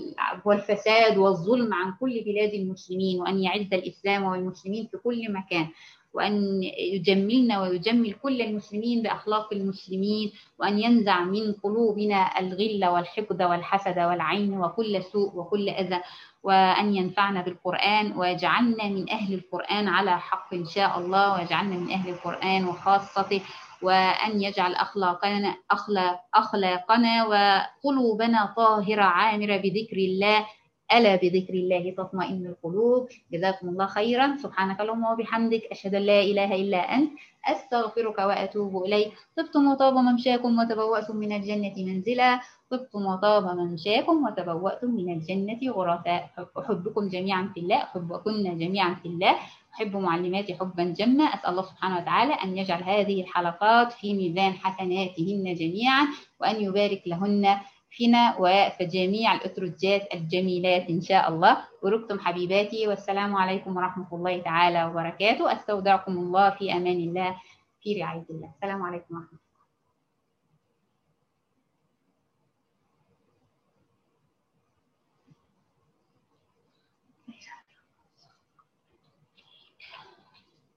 والفساد والظلم عن كل بلاد المسلمين وأن يعز الإسلام والمسلمين في كل مكان وأن يجملنا ويجمل كل المسلمين بأخلاق المسلمين وأن ينزع من قلوبنا الغل والحقد والحسد والعين وكل سوء وكل أذى وأن ينفعنا بالقرآن ويجعلنا من أهل القرآن على حق إن شاء الله ويجعلنا من أهل القرآن وخاصته وأن يجعل أخلاقنا أخلاق أخلاقنا وقلوبنا طاهرة عامرة بذكر الله ألا بذكر الله تطمئن القلوب جزاكم الله خيرا سبحانك اللهم وبحمدك أشهد أن لا إله إلا أنت أستغفرك وأتوب إليك طبتم وطاب ممشاكم وتبوأتم من الجنة منزلا طبتم وطاب ممشاكم وتبوأتم من الجنة غرفاء أحبكم جميعا في الله أحبكن جميعا في الله أحب معلماتي حبا جما أسأل الله سبحانه وتعالى أن يجعل هذه الحلقات في ميزان حسناتهن جميعا وأن يبارك لهن فينا وفي جميع الأترجات الجميلات إن شاء الله وركتم حبيباتي والسلام عليكم ورحمة الله تعالى وبركاته أستودعكم الله في أمان الله في رعاية الله السلام عليكم ورحمة الله